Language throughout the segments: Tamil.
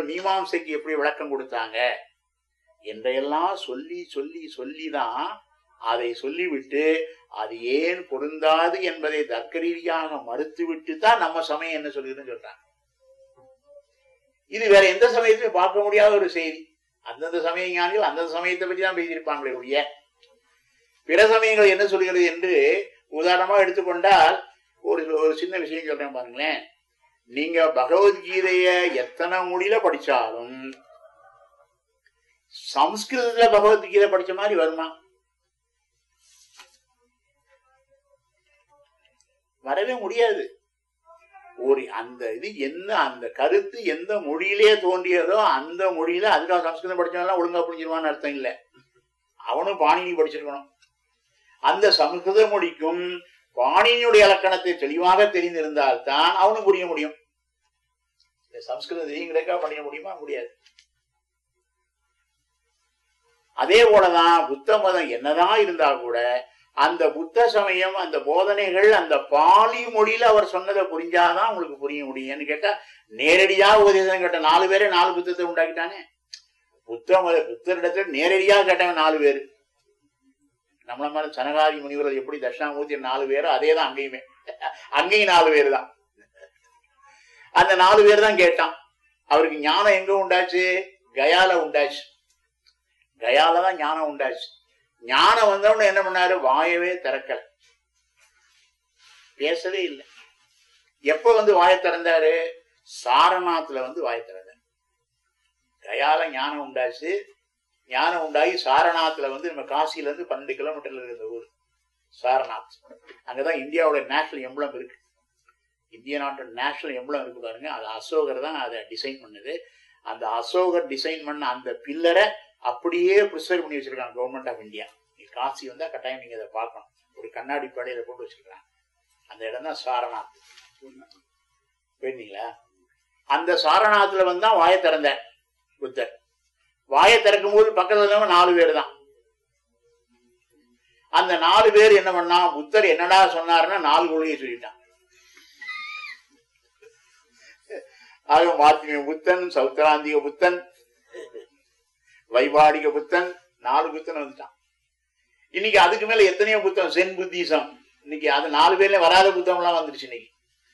மீமாம்சைக்கு எப்படி விளக்கம் கொடுத்தாங்க என்றையெல்லாம் சொல்லி சொல்லி சொல்லி தான் அதை சொல்லிவிட்டு அது ஏன் பொருந்தாது என்பதை தர்க்க ரீதியாக மறுத்துவிட்டு தான் நம்ம சமயம் என்ன சொல்லுதுன்னு சொல்றாங்க இது வேற எந்த சமயத்திலும் பார்க்க முடியாத ஒரு செய்தி அந்தந்த சமய ஞானிகள் அந்தந்த சமயத்தை பற்றி தான் பேசியிருப்பாங்களே ஒழிய பிற சமயங்கள் என்ன சொல்கிறது என்று உதாரணமா எடுத்துக்கொண்டால் ஒரு ஒரு சின்ன விஷயம் சொல்றேன் பாருங்களேன் நீங்க பகவத்கீதைய எத்தனை மொழியில படிச்சாலும் சம்ஸ்கிருதத்துல பகவத்கீதை படிச்ச மாதிரி வருமா வரவே முடியாது ஒரு அந்த இது என்ன அந்த கருத்து எந்த மொழியிலே தோன்றியதோ அந்த மொழியில அதுக்காக சம்ஸ்கிருதம் படிச்சவன் ஒழுங்கா புரிஞ்சிருவான்னு அர்த்தம் இல்லை அவனும் பாணினி படிச்சிருக்கணும் அந்த சம்ஸ்கிருத மொழிக்கும் பாணினியுடைய இலக்கணத்தை தெளிவாக தெரிந்திருந்தால் தான் அவனும் புரிய முடியும் இந்த சம்ஸ்கிருதம் தெரியுங்கிறக்கா பண்ணிட முடியுமா முடியாது அதே போலதான் புத்த மதம் என்னதான் இருந்தா கூட அந்த புத்த சமயம் அந்த போதனைகள் அந்த பாலி மொழியில அவர் சொன்னதை புரிஞ்சாதான் உங்களுக்கு புரிய முடியும்னு கேட்டா நேரடியா உபதேசம் கேட்ட நாலு பேரே நாலு புத்தத்தை உண்டாக்கிட்டானே புத்த மத புத்தரிடத்துல நேரடியா கேட்டவன் நாலு பேரு நம்மள மாதிரி சனகாதி முனிவர்கள் எப்படி தட்சிணாமூர்த்தி நாலு பேரோ அதே தான் அங்கேயுமே அங்கேயும் நாலு பேர் தான் அந்த நாலு பேர் தான் கேட்டான் அவருக்கு ஞானம் எங்க உண்டாச்சு கயால உண்டாச்சு கயால தான் ஞானம் உண்டாச்சு ஞானம் வந்தவொடனே என்ன பண்ணாரு வாயவே திறக்கல பேசவே இல்லை எப்ப வந்து வாயை திறந்தாரு சாரநாத்துல வந்து வாயை திறந்தாரு கயால ஞானம் உண்டாச்சு ஞானம் உண்டாகி சாரநாத்துல வந்து நம்ம காசில இருந்து பன்னெண்டு கிலோமீட்டர்ல இருக்கிற ஊர் சாரநாத் அங்கதான் இந்தியாவோட நேஷனல் எம்பளம் இருக்கு இந்திய நாட்டோட நேஷனல் எம்பளம் இருக்கு பாருங்க அது அசோகர் தான் அதை டிசைன் பண்ணுது அந்த அசோகர் டிசைன் பண்ண அந்த பில்லரை அப்படியே ப்ரிசர்வ் பண்ணி வச்சிருக்காங்க கவர்மெண்ட் ஆஃப் இந்தியா காசி வந்தா கட்டாயம் நீங்க அதை பார்க்கணும் ஒரு கண்ணாடி படையில போட்டு வச்சிருக்காங்க அந்த இடம் தான் சாரநாத் போயிருந்தீங்களா அந்த சாரநாத்துல வந்து தான் வாயை திறந்த புத்தர் வாயை திறக்கும் போது பக்கத்துல இருந்தவங்க நாலு பேர் தான் அந்த நாலு பேர் என்ன பண்ணா புத்தர் என்னடா சொன்னாருன்னா நாலு கொள்கையை சொல்லிட்டான் ஆக மாத்திமிய புத்தன் சௌத்தராந்திக புத்தன் வைவாடிக புத்தன் நாலு புத்தன் வந்துட்டான் இன்னைக்கு அதுக்கு மேல எத்தனையோ புத்தகம் சென் புத்திசம் இன்னைக்கு அது நாலு பேர்ல வராத புத்தகம் எல்லாம் வந்துருச்சு இன்னைக்கு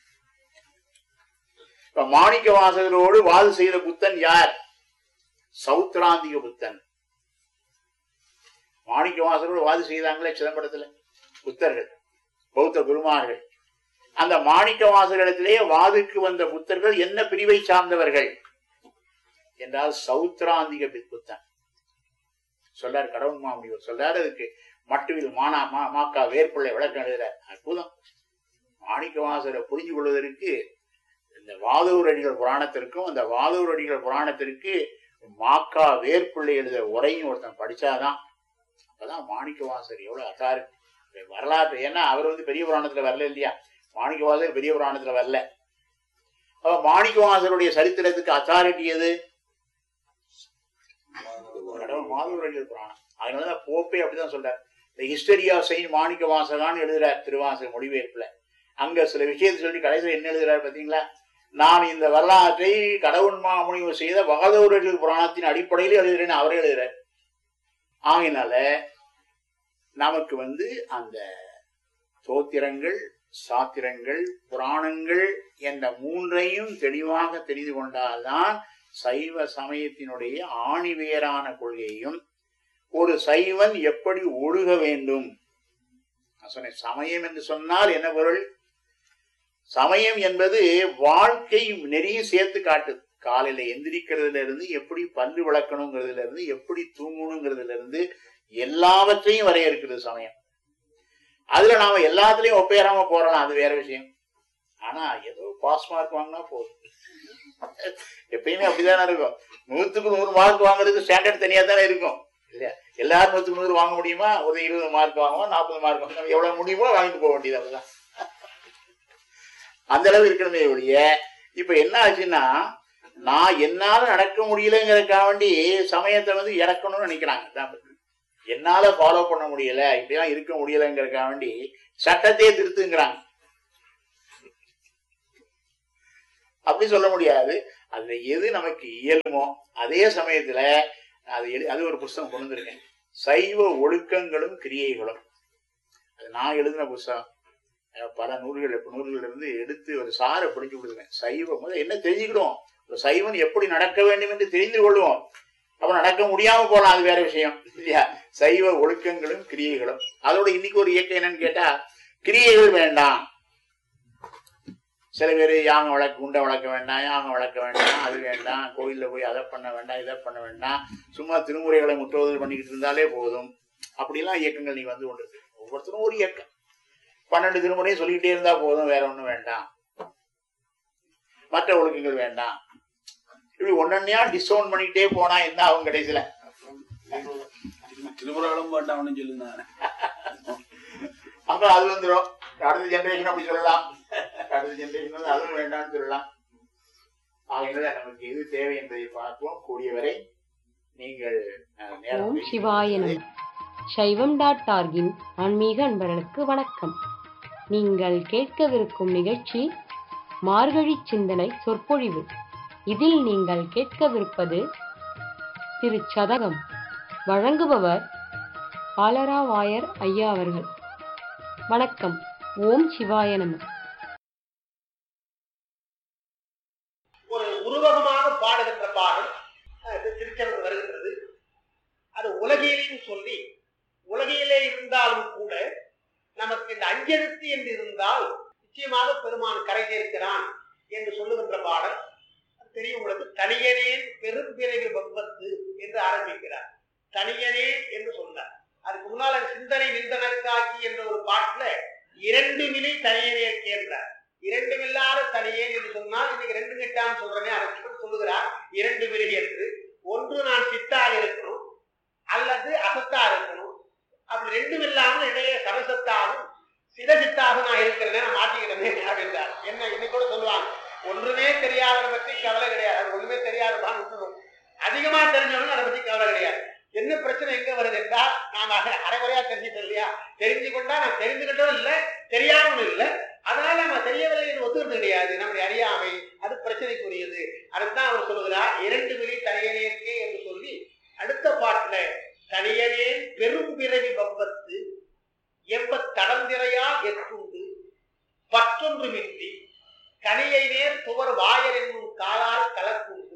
இப்ப மாணிக்க வாசகரோடு வாது செய்த புத்தன் யார் சௌத்ராந்திக புத்தன் மாணிக்க வாசகரோடு வாது செய்தாங்களே சிதம்பரத்துல புத்தர்கள் பௌத்த குருமார்கள் அந்த மாணிக்க வாசகரிடத்திலே வாதுக்கு வந்த புத்தர்கள் என்ன பிரிவை சார்ந்தவர்கள் என்றால் சௌத்ராந்திக புத்தன் சொல்றாரு கடவுள் மாமுடிவர் சொல்றாரு அதுக்கு மட்டுவில் மானா மா மாக்கா வேர்பிள்ளை விளக்கம் எழுதுறார் அற்புதம் மாணிக்கவாசரை புரிஞ்சு கொள்வதற்கு இந்த வாதூர் அடிகள் புராணத்திற்கும் அந்த வாதூர் அடிகள் புராணத்திற்கு மாக்கா வேர்பிள்ளை எழுத உரையும் ஒருத்தன் படிச்சாதான் அப்பதான் மாணிக்கவாசர் எவ்வளவு அத்தாரு வரலாற்று ஏன்னா அவர் வந்து பெரிய புராணத்துல வரல இல்லையா மாணிக்கவாசர் பெரிய புராணத்துல வரல அப்ப மாணிக்கவாசருடைய சரித்திரத்துக்கு அத்தாரிட்டி எது கடவுள் மாதவர்கள் புராணம் அதனாலதான் போப்பே அப்படிதான் சொல்றார் இந்த ஹிஸ்டரி ஆஃப் செயின்ட் மாணிக்க வாசகான்னு எழுதுறார் திருவாசக மொழிபெயர்ப்புல அங்க சில விஷயத்தை சொல்லி கடைசியில் என்ன எழுதுறாரு பாத்தீங்களா நான் இந்த வரலாற்றை கடவுள் மாமுனிவு செய்த பகதூரர்கள் புராணத்தின் அடிப்படையில் எழுதுறேன்னு அவரே எழுதுறார் ஆகினால நமக்கு வந்து அந்த சோத்திரங்கள் சாத்திரங்கள் புராணங்கள் என்ற மூன்றையும் தெளிவாக தெரிந்து கொண்டால்தான் சைவ சமயத்தினுடைய ஆணிவேரான கொள்கையும் ஒரு சைவன் எப்படி ஒழுக வேண்டும் நான் சொன்னேன் சமயம் என்று சொன்னால் என்ன பொருள் சமயம் என்பது வாழ்க்கை நெறிய சேர்த்து காட்டுது காலையில எந்திரிக்கிறதுல இருந்து எப்படி பல்லு விளக்கணுங்கிறதுல இருந்து எப்படி தூங்கணுங்கிறதுல இருந்து எல்லாவற்றையும் வரையறுக்கிறது சமயம் அதுல நாம எல்லாத்துலயும் ஒப்பேறாம போறலாம் அது வேற விஷயம் ஆனா ஏதோ பாஸ் மார்க் வாங்கினா போதும் எப்பயுமே அப்படிதானே இருக்கும் நூத்துக்கு நூறு மார்க் வாங்குறதுக்கு ஸ்டாண்டர்ட் தனியா தானே இருக்கும் இல்லையா எல்லாரும் நூத்துக்கு நூறு வாங்க முடியுமா ஒரு இருபது மார்க் வாங்குவோம் நாற்பது மார்க் வாங்குவோம் எவ்வளவு முடியுமோ வாங்கிட்டு போக வேண்டியது அவ்வளவுதான் அந்த அளவு இருக்கணுமே ஒழிய இப்ப என்ன ஆச்சுன்னா நான் என்னால நடக்க முடியலங்கிறதுக்காக வேண்டி சமயத்தை வந்து இறக்கணும்னு நினைக்கிறாங்க அதான் என்னால ஃபாலோ பண்ண முடியல இப்படிலாம் இருக்க முடியலங்கிறதுக்காக வேண்டி சட்டத்தையே திருத்துங்கிறாங்க அப்படி சொல்ல முடியாது அதுல எது நமக்கு இயலுமோ அதே சமயத்துல அது எழு அது ஒரு புஸ்தகம் கொண்டு வந்திருக்கேன் சைவ ஒழுக்கங்களும் கிரியைகளும் அது நான் எழுதின புஸ்தகம் அஹ் பல நூல்கள் நூல்கள் இருந்து எடுத்து ஒரு சாரை பிடிச்சு கொடுத்துருக்கேன் சைவம் முதல்ல என்ன தெரிஞ்சுக்கிடுவோம் ஒரு சைவன் எப்படி நடக்க வேண்டும் என்று தெரிந்து கொள்வோம் அப்ப நடக்க முடியாம போலாம் அது வேற விஷயம் இல்லையா சைவ ஒழுக்கங்களும் கிரியைகளும் அதோட இன்னைக்கு ஒரு இயக்கம் என்னன்னு கேட்டா கிரியைகள் வேண்டாம் சில பேர் யாகம் வளர்க்க குண்டை வளர்க்க வேண்டாம் யாகம் வளர்க்க வேண்டாம் அது வேண்டாம் கோயிலில் போய் அதை பண்ண வேண்டாம் இதை பண்ண வேண்டாம் சும்மா திருமுறைகளை முற்றுவதல் பண்ணிக்கிட்டு இருந்தாலே போதும் அப்படிலாம் இயக்கங்கள் நீ வந்து கொண்டு இருக்கு ஒவ்வொருத்தரும் ஒரு இயக்கம் பன்னெண்டு திருமுறையும் சொல்லிக்கிட்டே இருந்தா போதும் வேற ஒண்ணும் வேண்டாம் மற்ற ஒழுக்கங்கள் வேண்டாம் இப்படி ஒன்னொன்னையா டிஸ்கவுண்ட் பண்ணிக்கிட்டே போனா என்ன ஆகும் கடைசியில திருமுறாலும் வேண்டாம்னு சொல்லுங்க அப்ப அது வந்துடும் அடுத்த ஜெனரேஷன் அப்படி சொல்லலாம் அடுத்த ஜெனரேஷன் வந்து அதுவும் வேண்டாம்னு சொல்லலாம் ஆகையினால நமக்கு எது தேவை என்பதை பார்ப்போம் கூடியவரை நீங்கள் அஹ், நேரம் ஓம் சிவாய நம சைவம் டாட் ஆர்கின் ஆன்மீக அன்பர்களுக்கு வணக்கம் நீங்கள் கேட்கவிருக்கும் நிகழ்ச்சி மார்கழி சிந்தனை சொற்பொழிவு இதில் நீங்கள் கேட்கவிருப்பது திரு சதகம் வழங்குபவர் ஆலராவாயர் ஐயா அவர்கள் வணக்கம் ஓம் சிவாய நம ஒரு உருவகமாக பாடுகின்ற பாடல் அஹ், இது திருச்செந்தூர் வருகின்றது அது உலகியலையும் சொல்லி உலகியலே இருந்தாலும் கூட நமக்கு இந்த அஞ்செழுத்து என்று இருந்தால் நிச்சயமாக பெருமான் கரை சேர்க்கிறான் என்று சொல்லுகின்ற பாடல் அது தெரியும் உங்களுக்கு தனியனேன் பெரும்பிறவி பம்பத்து என்று ஆரம்பிக்கிறார் தனியனேன் என்று சொன்னார் அதுக்கு முன்னால் அது சிந்தனை நிந்தனக்காக்கி என்ற ஒரு பாட்டுல இரண்டு நிலை தனியனே என்றார் இரண்டுமில்லாத தனியே என்று சொன்னால் இன்னைக்கு ரெண்டு கெட்டான்னு சொல்றேனே அரசர் சொல்லுகிறார் இரண்டு விருதி என்று ஒன்று நான் சித்தாக இருக்கணும் அல்லது அசத்தா இருக்கணும் அப்படி ரெண்டும் இல்லாமல் இடையே சமசத்தாகவும் சிதசித்தாக நான் இருக்கிறேனே நான் மாட்டிக்கிட்டேனே அப்படின்றார் என்ன இன்னைக்கு கூட சொல்லுவாங்க ஒன்றுமே தெரியாதவரை பற்றி கவலை கிடையாது அது ஒண்ணுமே தெரியாததான் விட்டுணும் அதிகமா தெரிஞ்சவங்க அதை பத்தி கவலை கிடையாது என்ன பிரச்சனை எங்க வருது என்றால் நாம அரைகுறையா தெரிஞ்சுட்டோம் இல்லையா தெரிஞ்சு கொண்டா நான் தெரிஞ்சுக்கிட்டோம் இல்லை தெரியாமலும் இல்லை அதனால நம்ம தெரியவில்லை என்று ஒத்துக்கிறது கிடையாது நம்முடைய அறியாமை அது பிரச்சனைக்குரியது அதுதான் அவர் சொல்லுகிறார் இரண்டு விழி தனியனேற்கே என்று சொல்லி அடுத்த பாட்டுல தனியனே பெரும் பிறவி பம்பத்து எவ்வ தடந்திரையா எற்றுண்டு பற்றொன்றுமின்றி கனியை நேர் துவர் வாயர் என்னும் காலார் கலக்குண்டு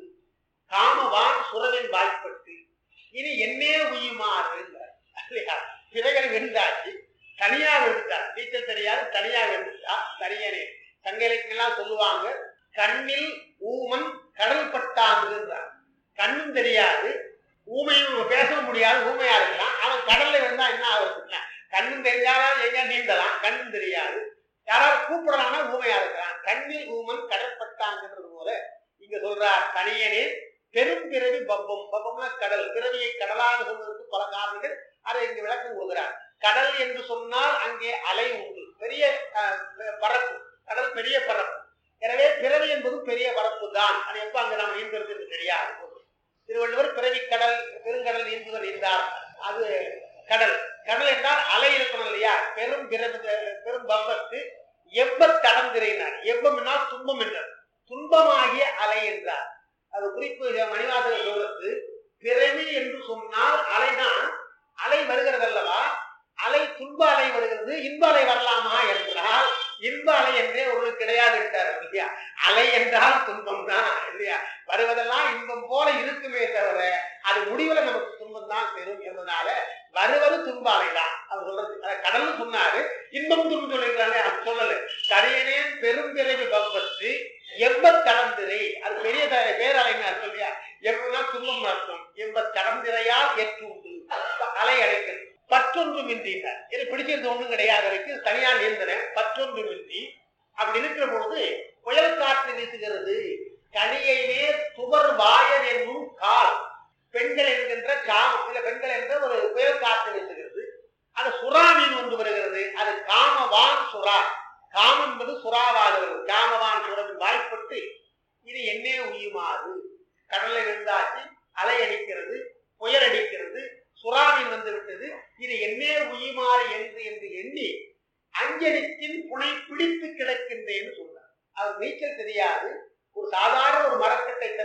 காமவான் சுரவின் வாய்ப்பட்டு இனி என்னே உயுமாறு இல்லையா பிறைகளை விழுந்தாச்சு தனியா விழுந்தார் நீச்சல் தெரியாது தனியா விழுந்துட்டா தனியனே சங்க இலக்கியெல்லாம் சொல்லுவாங்க கண்ணில் ஊமன் கடல் பட்டாங்குன்றார் கண்ணும் தெரியாது ஊமையும் பேச முடியாது ஊமையா இருக்கலாம் அவன் கடல்ல விழுந்தா என்ன ஆகுதுன்னா கண்ணும் தெரிஞ்சாலும் எங்க நீந்தலாம் கண்ணும் தெரியாது யாராவது கூப்பிடலாம்னா ஊமையா இருக்கிறான் கண்ணில் ஊமன் கடற்பட்டாங்கிறது போல இங்க சொல்றார் தனியனே பெரும் பிறவி பப்பம் பப்பம்னா கடல் பிறவியை கடலாக சொல்வதற்கு பல காரணங்கள் அதை இங்கு விளக்கம் கொடுக்கிறார் கடல் என்று சொன்னால் அங்கே அலை உண்டு பெரிய அஹ், பரப்பு கடல் பெரிய பரப்பு எனவே பிறவி என்பது பெரிய பரப்பு தான் அது எப்ப அங்க நாம் நீந்துறது என்று தெரியாது திருவள்ளுவர் பிறவி கடல் பெருங்கடல் நீந்துவர் நீந்தார் அது கடல் கடல் என்றால் அலை இருக்கணும் இல்லையா பெரும் பிறவி பெரும் பம்பத்து எவ்வ தடந்திரையினார் எவ்வம்னால் துன்பம் என்றார் துன்பமாகிய அலை என்றார் அது குறிப்பு மணிவாசகர் சொல்றது பிறவி என்று சொன்னால் அலைதான் அலை வருகிறது அல்லவா அலை துன்ப அலை வருகிறது இன்ப அலை வரலாமா என்றால் இன்ப அலை என்றே ஒரு கிடையாது என்றார் இல்லையா அலை என்றால் துன்பம் தான் இல்லையா வருவதெல்லாம் இன்பம் போல இருக்குமே தவிர அது முடிவுல நமக்கு துன்பம் தான் பெறும் என்பதனால வருவது துன்ப அலை தான் அவர் சொல்றது அஹ் கடல்னு சொன்னாரு இன்பம் துன்பம் சொல்லிருக்காரு அது சொல்லல கடையனே பெரும் பிறவி பம்பத்து எவ்வ கடந்திரை அது பெரிய த- பேரலைன்னு அர்த்தம் இல்லையா எவ்வளவுனா துன்பம் அர்த்தம் எவ்வ கடந்திரையால் ஏற்றுண்டு அலை அடைக்கிறது பற்றொன்றுமின்றினார் இது பிடிச்சிருந்த ஒண்ணும் கிடையாது இருக்கு தனியா நீந்தினேன் பற்றொன்றுமின்றி அப்படி இருக்கிற பொழுது புயல் காற்று வீசுகிறது கனியை நேர் துவர் வாயர் என்னும் கால் பெண்கள் என்கின்ற காமம் இல்ல பெண்கள் என்ற ஒரு புயல் காற்று வீசுகிறது அது சுறா மீன் ஒன்று வருகிறது அது காமவான் சுறா காமம் என்பது சுறாவாக வருகிறது காமவான் சுரவின் வாய்ப்பட்டு இது என்னே உயுமாறு கடலை விழுந்தாச்சு அலை அடிக்கிறது புயல் அடிக்கிறது சுறாவின் வந்து விட்டது இது என்னே உயுமாறு என்று என்று எண்ணி அஞ்சலித்தின் புனை பிடித்து கிடக்கின்றேன்னு சொல்றார் அவர் நீச்சல் தெரியாது ஒரு சாதாரண ஒரு மரக்கட்டை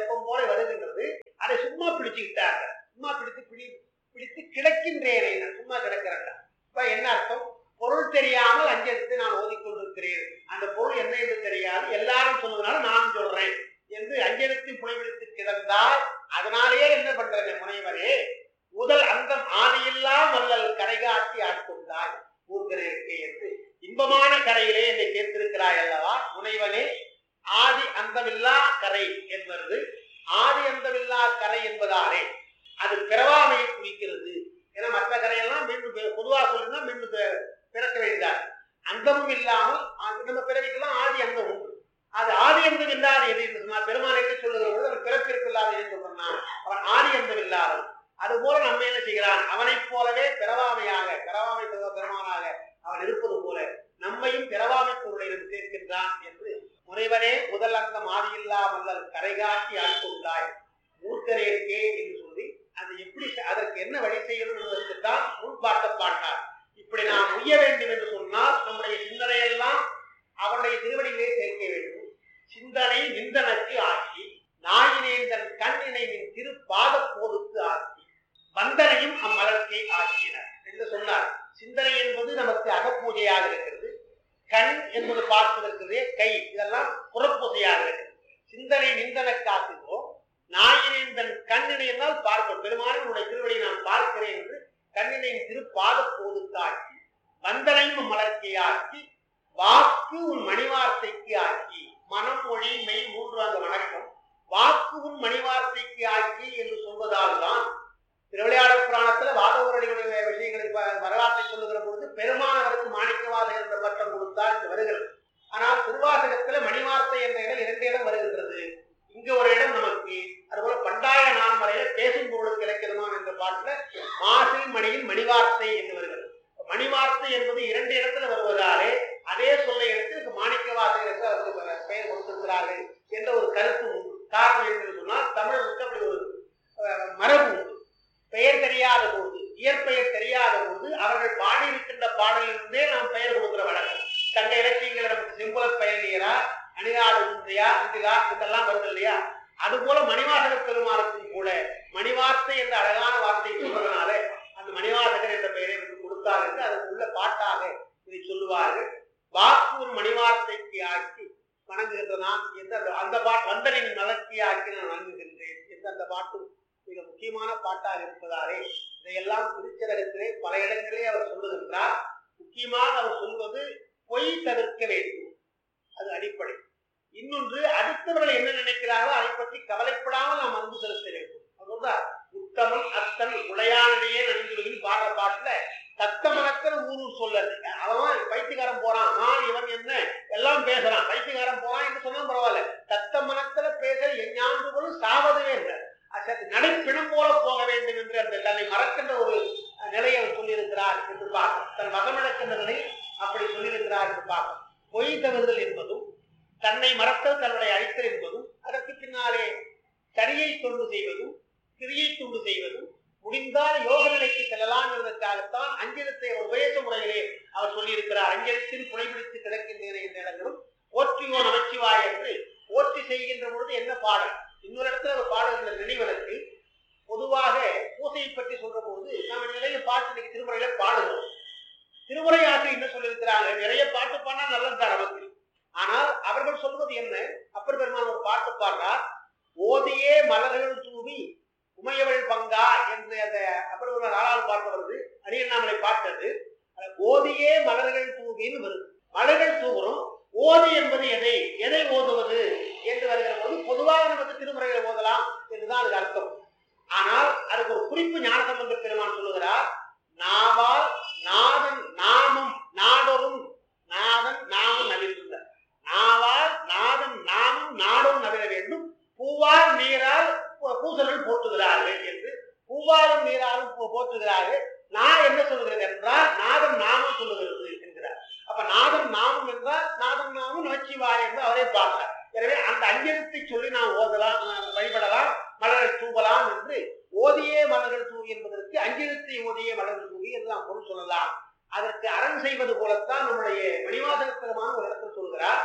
பிடிச்சுக்கிட்டாங்க சும்மா பிடித்து பிடி பிடித்து கிடக்கின்றேனே நான் சும்மா கிடக்கிறேன் இப்ப என்ன அர்த்தம் பொருள் தெரியாமல் அஞ்செழுத்தை நான் ஓதிக்கொண்டிருக்கிறேன் அந்த பொருள் என்ன என்று தெரியாது எல்லாரும் சொல்வதனால நானும் சொல்றேன் என்று அஞ்செழுத்தை புனைவிடுத்து கிடந்தால் அதனாலேயே என்ன பண்றேன் முனைவரே முதல் அந்தம் ஆதியில்லா மல்லல் கரை காட்டி ஆட்கொண்டாய் ஊர்கிறேற்கே என்று இன்பமான கரையிலே என்னை சேர்த்திருக்கிறாய் அல்லவா முனைவனே ஆதி அந்தமில்லா கரை என்பது ஆதி அந்தமில்லா கரை என்பதாலே அது பிறவாமையை குறிக்கிறது ஏன்னா மற்ற கரையெல்லாம் மீண்டும் பி- பொதுவா சொல்லினா மீண்டும் பி- பிறக்க வேண்டார் அந்தமும் இல்லாமல் அது நம்ம பிறவிக்கெல்லாம் ஆதி அந்தம் உண்டு அது ஆதி அந்தம் இல்லாத எது என்று சொன்னால் பெருமானைக்கு சொல்லுகிற பொழுது அவன் பிறப்பிற்கு இல்லாத எது சொல்றான் அவன் ஆதி அந்தம் இல்லாதவன் அது போல நம்ம என்ன செய்கிறான் அவனைப் போலவே பிறவாமையாக பிறவாமை பெற- பெருமானாக அவன் இருப்பது போல நம்மையும் பிறவாமை பொருளையும் சேர்க்கின்றான் என்று முனைவனே முதல் அந்தம் ஆதியில்லா மல்லல் கரை காட்டி ஆட்கொண்டாய் மூர்க்கரேற்கே என்று சொல்லி அது எப்படி செ- அதற்கு என்ன வழி செய்யணும் என்பதற்கு தான் முன்பாட்ட பாட்டார் இப்படி நாம் உய்ய வேண்டும் என்று சொன்னால் நம்முடைய சிந்தனையெல்லாம் அவனுடைய திருவடியிலே சேர்க்க வேண்டும் சிந்தனை நிந்தனக்கு ஆக்கி நாயினேன் தன் கண்ணினை நின் திரு பாத போதுக்கு ஆக்கி வந்தனையும் அம்மலர்க்கை ஆக்கினர் என்று சொன்னார் சிந்தனை என்பது நமக்கு அகப்பூஜையாக இருக்கிறது கண் என்பது பார்ப்பதற்கிறதே கை இதெல்லாம் புறப்பூஜையாக இருக்கிறது சிந்தனை நிந்தனக்காக்குகிறோம் நாயினேன் தன் கண்ணினை என்றால் பார்க்க பெருமானின் உன்னுடைய திருவடியை நான் பார்க்கிறேன் என்று கண்ணினையின் திரு பாத போதுக்காக்கி வந்தனையும் மலர்க்கையாக்கி வாக்கு உன் மணிவார்த்தைக்கு ஆக்கி மனம் மொழி மெய் மூன்று அந்த வணக்கம் வாக்கு உன் மணிவார்த்தைக்கு ஆக்கி என்று சொல்வதால் தான் திருவிளையாடல் புராணத்துல வாதவருடைய விஷயங்களை ப- வரலாற்றை சொல்லுகிற பொழுது பெருமானவருக்கு மாணிக்கவாதம் என்ற பட்டம் கொடுத்தார் என்று வருகிறது ஆனால் திருவாசகத்துல மணிவார்த்தை என்ற இடம் இரண்டு இடம் வருகின்றது இங்க ஒரு இடம் நமக்கு அதுபோல பண்டாய நான்மறையில பேசும் பொருளுக்கு இலக்கியமான் என்ற பாட்டுல மாசில் மணியின் மணிவார்த்தை என்று வருகிறது மணிவார்த்தை என்பது இரண்டு இடத்துல வருவதாலே அதே சொல்லை எடுத்து இதுக்கு மாணிக்கவாசகர் என்று அவருக்கு பெ- பெயர் கொடுத்திருக்கிறார்கள் என்ற ஒரு கருத்து உண்டு காரணம் என்று சொன்னால் தமிழருக்கு அப்படி ஒரு அஹ், மரபு உண்டு பெயர் தெரியாத போது இயற்பெயர் தெரியாத போது அவர்கள் பாடியிருக்கின்ற பாடலிலிருந்தே நாம் பெயர் கொடுக்கிற வழக்கம் சங்க இலக்கியங்கள் நமக்கு செம்புல பெயர்நீரா அணிகாடு குன்றியா அந்திகா இதெல்லாம் வருது இல்லையா அது போல மணிவாசக பெருமானுக்கும் கூட மணிவார்த்தை என்ற அழகான வார்த்தை சொல்றதுனால அந்த மணிவாசகர் என்ற பெயரை எனக்கு கொடுத்தார் என்று அதற்கு உள்ள பாட்டாக இதை சொல்லுவார்கள் வாக்கூர் மணிவார்த்தைக்கு ஆக்கி வணங்குகின்ற நான் எந்த அந்த- அந்த பாட்டு வந்தனின் மலர்ச்சி ஆக்கி நான் வணங்குகின்றேன் என்ற அந்த பாட்டும் மிக முக்கியமான பாட்டாக இருப்பதாலே இதையெல்லாம் திருச்சரகத்திலே பல இடங்களிலே அவர் சொல்லுகின்றார் முக்கியமாக அவர் சொல்வது பொய் தவிர்க்க வேண்டும் அது அடிப்படை இன்னொன்று அடுத்தவர்கள் என்ன நினைக்கிறார்களோ அதை பற்றி கவலைப்படாமல் நாம் அன்பு செலுத்த வேண்டும் அதுதான் உத்தமன் அத்தன் உடையானிடையே நன்குலின் பாடுற பாட்டுல தத்தமனத்தன் ஊரூர் சொல்லது அவன் பைத்தியக்காரன் போறான் நான் இவன் என்ன எல்லாம் பேசுறான் பைத்தியக்காரன் போறான் என்று சொன்னா பரவாயில்ல தத்தமனத்துல பேச எஞ்ஞான்றுகளும் சாவது வேண்டும் சற்று நடைப்பிணம் போல போக வேண்டும் என்று அந்த தன்னை மறக்கின்ற ஒரு அஹ், நிலையை அவர் சொல்லியிருக்கிறார் என்று பார்க்கும் தன் வசமிழக்கின்ற நிலை அப்படி சொல்லியிருக்கிறார் என்று பார்க்கும் பொய் தவறுதல் என்பதும் தன்னை மறத்தல் தன்னுடைய அழித்தல் என்பதும் அதற்கு பின்னாலே சரியை தொண்டு செய்வதும் கிரியை தொண்டு செய்வதும் முடிந்தால் யோக நிலைக்கு செல்லலாம் என்பதற்காகத்தான் அஞ்சலத்தை ஒரு உபதேச முறையிலே அவர் சொல்லியிருக்கிறார் அஞ்சலத்தில் புனைபிடித்து கிடக்கின்றன என்ற இடங்களும் ஓற்றியோ நமச்சிவாய் என்று ஓற்றி செய்கின்ற பொழுது என்ன பாடல் இன்னொரு இடத்துல அவர் பாடுகின்ற நினைவதற்கு பொதுவாக பூசையை பற்றி சொல்ற போது நாம நிறைய பாட்டு இன்னைக்கு திருமுறையில பாடுகிறோம் திருமுறை ஆசிரியர் என்ன சொல்லியிருக்கிறாங்க நிறைய பாட்டு பாடினா நல்லதுதான் நமக்கு ஆனால் அவர்கள் சொல்வது என்ன அப்பர் பெருமான் ஒரு பாட்டு பாடுறார் ஓதியே மலர்கள் தூவி உமையவள் பங்கா என்று அந்த அப்பர் பெருமான் நாலாவது பாட்டு வருது அரியண்ணாமலை பாட்டது அது ஓதியே மலர்கள் தூவின்னு வருது மலர்கள் தூவுறோம் ஓதி என்பது எதை எதை ஓதுவது என்று வருகிற போது பொதுவாக நமக்கு திருமுறைகளை ஓதலாம் என்றுதான் அதுக்கு அர்த்தம் ஆனால் அதுக்கு ஒரு குறிப்பு ஞானசம்பந்த பெருமான் சொல்லுகிறார் நாவால் நாதன் நாமம் நாடொரும் நாதன் நாமம் நவிழ்ந்த நாவால் நாதன் நாமம் நாடும் நவிழ வேண்டும் பூவால் நீரால் பூ- பூசல்கள் போற்றுகிறார்கள் என்று பூவாலும் நீராலும் போ- போற்றுகிறார்கள் நான் என்ன சொல்லுகிறது என்றால் நாதம் நாமம் சொல்லுகிறது என்கிறார் அப்ப நாதம் நாமம் என்றால் நாதம் நாமம் நமச்சிவாய் என்று அவரே பார்த்தார் எனவே அந்த அஞ்சலத்தை சொல்லி நாம் ஓதலாம் அஹ், வழிபடலாம் மலர்கள் தூவலாம் என்று ஓதியே மலர்கள் தூவி என்பதற்கு அஞ்சலத்தை ஓதியே மலர்கள் தூவி என்று நாம் பொருள் சொல்லலாம் அதற்கு அரண் செய்வது போலத்தான் நம்முடைய மணிவாசக பெருமான் ஒரு இடத்தில் சொல்கிறார்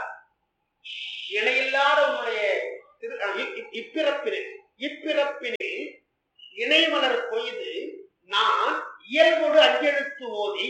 இணையில்லாத உன்னுடைய திரு அஹ் இ- இ- இப்பிறப்பினில் இப்பிறப்பினில் இணைமலர் கொய்து நான் இயல்போடு அஞ்செழுத்து ஓதி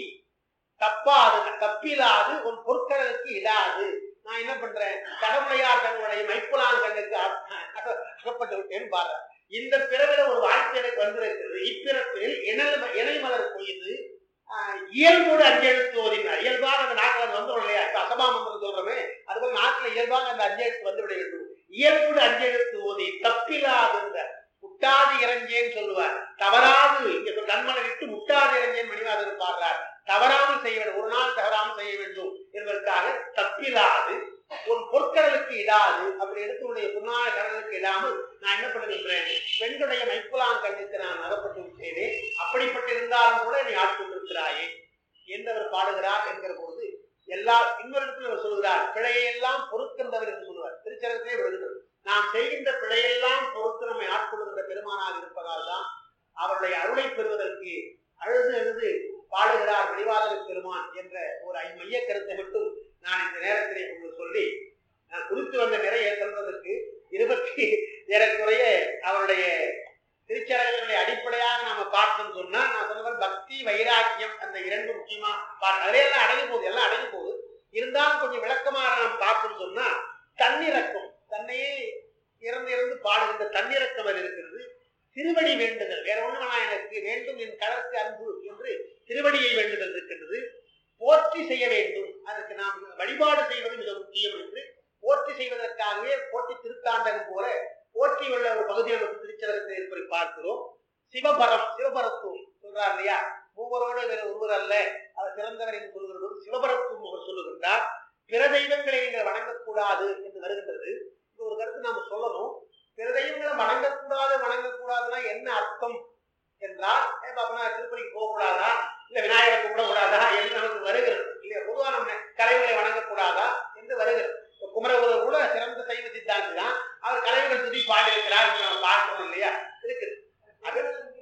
தப்பாது தப்பிலாது உன் பொற்கடலுக்கு இடாது நான் என்ன பண்றேன் கடவுளையார் தன்னுடைய மைப்புலாங்கல்லுக்கு அகப்பட்டு விட்டேன்னு பாரு இந்த பிறவில ஒரு வாழ்க்கை எனக்கு வந்திருக்கிறது இப்பிறப்பில் இணல் இணைமலர் கொய்து ஆஹ், இயல்போடு அஞ்செழுத்து ஓதினார் இயல்பாக அந்த நாட்டில் அது வந்துடும் இல்லையா இப்ப அசபாமந்திரம் சொல்றோமே அதுபோல நாட்டில் இயல்பாக அந்த அஞ்செழுத்து வந்து விட வேண்டும் இயல்போடு அஞ்செழுத்து ஓதி தப்பிலாது முட்டாது இறஞ்சேன்னு சொல்லுவார் தவறாது இங்க சொல் நன்மலர் இட்டு முட்டாது இறஞ்சேன் மணிவாதர் பாடுறார் தவறாமல் செய்ய வேண்டும் ஒரு நாள் தவறாமல் செய்ய வேண்டும் என்பதற்காக தப்பிலாது உன் பொற்கடலுக்கு இடாது அப்படி எடுத்து உன்னுடைய புண்ணான கடலுக்கு இடாமல் நான் என்ன பண்ணுகின்றேன் பெண்களுடைய மைப்புலான் கண்ணுக்கு நான் அகப்பட்டு விட்டேனே அப்படிப்பட்டு இருந்தாலும் கூட நீ ஆட்கொண்டிருக்கிறாயே என்றவர் பாடுகிறார் என்கிற போது எல்லா இன்னொரு இடத்துல அவர் சொல்கிறார் பிழையெல்லாம் பொறுக்கின்றவர் என்று சொல்லுவார் திருச்சரத்திலே விடுகிறது நாம் செய்கின்ற பிழையெல்லாம் பொறுத்து நம்மை ஆட்கொள்கின்ற பெருமானாக இருப்பதால் தான் அவருடைய அருளை பெறுவதற்கு அழுது அழுது பாடுகிறார் வெளிவாதக பெருமான் என்ற ஒரு ஐ- மைய கருத்தை மட்டும் நான் இந்த நேரத்திலே உங்களுக்கு சொல்லி நான் குறித்து வந்த நிறைய சொல்வதற்கு இருபத்தி ஏறக்குறைய அவருடைய திருச்சரகத்தினுடைய அடிப்படையாக நாம பார்த்தோம்னு சொன்னா நான் சொன்ன மாதிரி பக்தி வைராக்கியம் அந்த இரண்டு முக்கியமா பா- அதுல எல்லாம் அடங்கி போகுது எல்லாம் அடங்கி போகுது இருந்தாலும் கொஞ்சம் விளக்கமாக நாம் பார்த்தோம்னு சொன்னா தன்னிறக்கம் தன்னையே இறந்து இறந்து பாடுகின்ற தன்னிறக்கம் அது இருக்கிறது திருவடி வேண்டுதல் வேற ஒண்ணு வேணாம் எனக்கு வேண்டும் என் கடற்கு அன்பு என்று திருவடியை வேண்டுதல் இருக்கின்றது போற்றி செய்ய வேண்டும் அதற்கு நாம் வழிபாடு செய்வது மிக முக்கியம் என்று போற்றி செய்வதற்காகவே போற்றி திருத்தாண்டகம் போல போற்றி உள்ள ஒரு பகுதியில் ஒரு திருச்சலகத்தில் இருப்பதை பார்க்கிறோம் சிவபரம் சிவபரத்துவம் சொல்றார் இல்லையா மூவரோடு வேறு ஒருவர் அல்ல அவர் சிறந்தவர் என்று சொல்கிறது சிவபரத்துவம் அவர் சொல்லுகின்றார் பிற தெய்வங்களை நீங்கள் வணங்கக்கூடாது என்று வருகின்றது இது ஒரு கருத்து நாம சொல்லணும் பிற தெய்வங்களை வணங்கக்கூடாது வணங்கக்கூடாதுன்னா என்ன அர்த்தம் என்றால் ஏ பாப்பா திருப்பதிக்கு போகக்கூடாதா இல்ல விநாயகரை கும்பிடக்கூடாதா என்று நமக்கு வருகிறது இல்லையா பொதுவா நம்ம கலைகளை வணங்கக்கூடாதா என்று வருகிறது இப்ப குமரகுரு கூட சிறந்த சைவ சித்தாந்தி தான் அவர் கலைகள் சுத்தி பாடியிருக்கிறார் என்று நம்ம பார்க்கிறோம் இல்லையா இருக்குது அது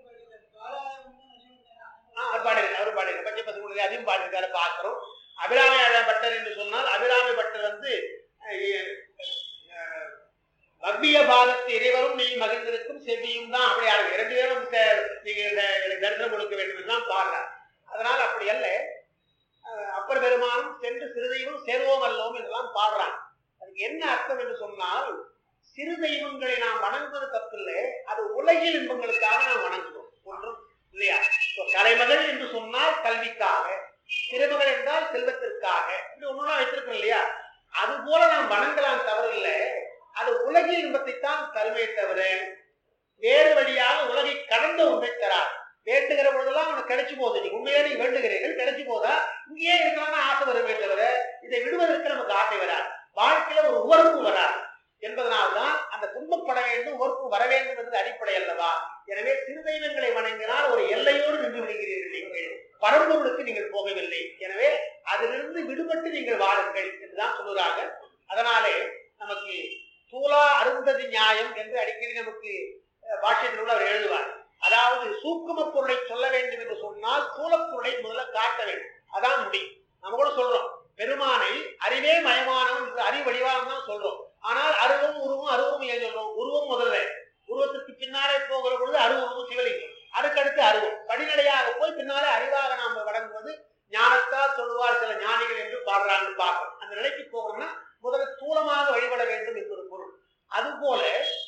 ஆ, அவர் பாடியிருக்கார் அவர் பாடியிருக்கார் பச்சை பசங்க அதையும் பாடியிருக்காரு பார்க்கிறோம் அபிராமி பட்டர் என்று சொன்னால் அபிராமி பட்டர் வந்து அஹ், அஹ், பக்திய பாகத்து இறைவரும் நீ மகிழ்ந்திருக்கும் செவியும் தான் அப்படி யாரும் இரண்டு பேரும் சே- நீங்க இந்த- எனக்கு தரிசனம் கொடுக்க வேண்டும் என்று தான் பாடுறார் அதனால் அப்படி அல்ல அஹ், அப்பர் பெருமானும் சென்று சிறுதெய்வம் சேருவோம் அல்லோம் என்றெல்லாம் பாடுறான் அதுக்கு என்ன அர்த்தம் என்று சொன்னால் சிறு தெய்வங்களை நாம் வணங்குவது தப்பில்லை அது உலகில் இன்பங்களுக்காக நாம் வணங்குவோம் ஒன்றும் இல்லையா இப்போ கலைமகள் என்று சொன்னால் கல்விக்காக திருமகள் என்றால் செல்வத்திற்காக இப்படி ஒண்ணுலாம் வைத்திருக்கோம் இல்லையா அது போல நாம் வணங்கலாம் தவறில்லை அது உலகில் இன்பத்தை தான் தருமே தவிர வேறு வழியாக உலகை கடந்த ஒன்றை தராது வேண்டுகிற பொழுதெல்லாம் உனக்கு கிடைச்சு போகுது நீங்க உண்மையிலே நீங்க வேண்டுகிறீர்கள் கிடைச்சு போதா இங்கேயே இருக்கலாம்னு ஆசை வருமே தவிர இதை விடுவதற்கு நமக்கு ஆசை வராது வாழ்க்கையில ஒரு உவர்ப்பு வராது என்பதனால்தான் அந்த துன்பப்பட வேண்டும் உவர்ப்பு வர வேண்டும் என்பது அடிப்படை அல்லவா எனவே சிறு தெய்வங்களை வணங்கினால் ஒரு எல்லையோடு நின்று விடுகிறீர்கள் நீங்கள் பரம்பொருளுக்கு நீங்கள் போகவில்லை எனவே அதிலிருந்து விடுபட்டு நீங்கள் வாருங்கள் என்றுதான் சொல்லுறாங்க அதனாலே நமக்கு தூலா அருந்ததி நியாயம் என்று அடிக்கடி நமக்கு அஹ், பாஷ்யத்தில் உள்ள அவர் எழுதுவார் அதாவது சூக்கும பொருளை சொல்ல வேண்டும் என்று சொன்னால் சூலப்பொருளை முதல்ல காட்ட வேண்டும் அதான் முடியும் நம்ம கூட சொல்றோம் பெருமானை அறிவே மயமானவன் என்று அறிவடிவானம் தான் சொல்றோம் ஆனால் அருவம் உருவம் அருவம் ஏன் சொல்றோம் உருவம் முதல்ல உருவத்திற்கு பின்னாலே போகிற பொழுது அருவமும் சிவலிங்கம் அதுக்கடுத்து அருவம் படிநிலையாக போய் பின்னாலே அறிவாக நாம் வழங்குவது ஞானத்தால் சொல்லுவார் சில ஞானிகள் என்று பாடுறாங்க பார்க்கிறோம் அந்த நிலைக்கு போகணும்னா முதல்ல ஸ்தூலமாக வழிபட வேண்டும் என்பது பொருள் அதுபோல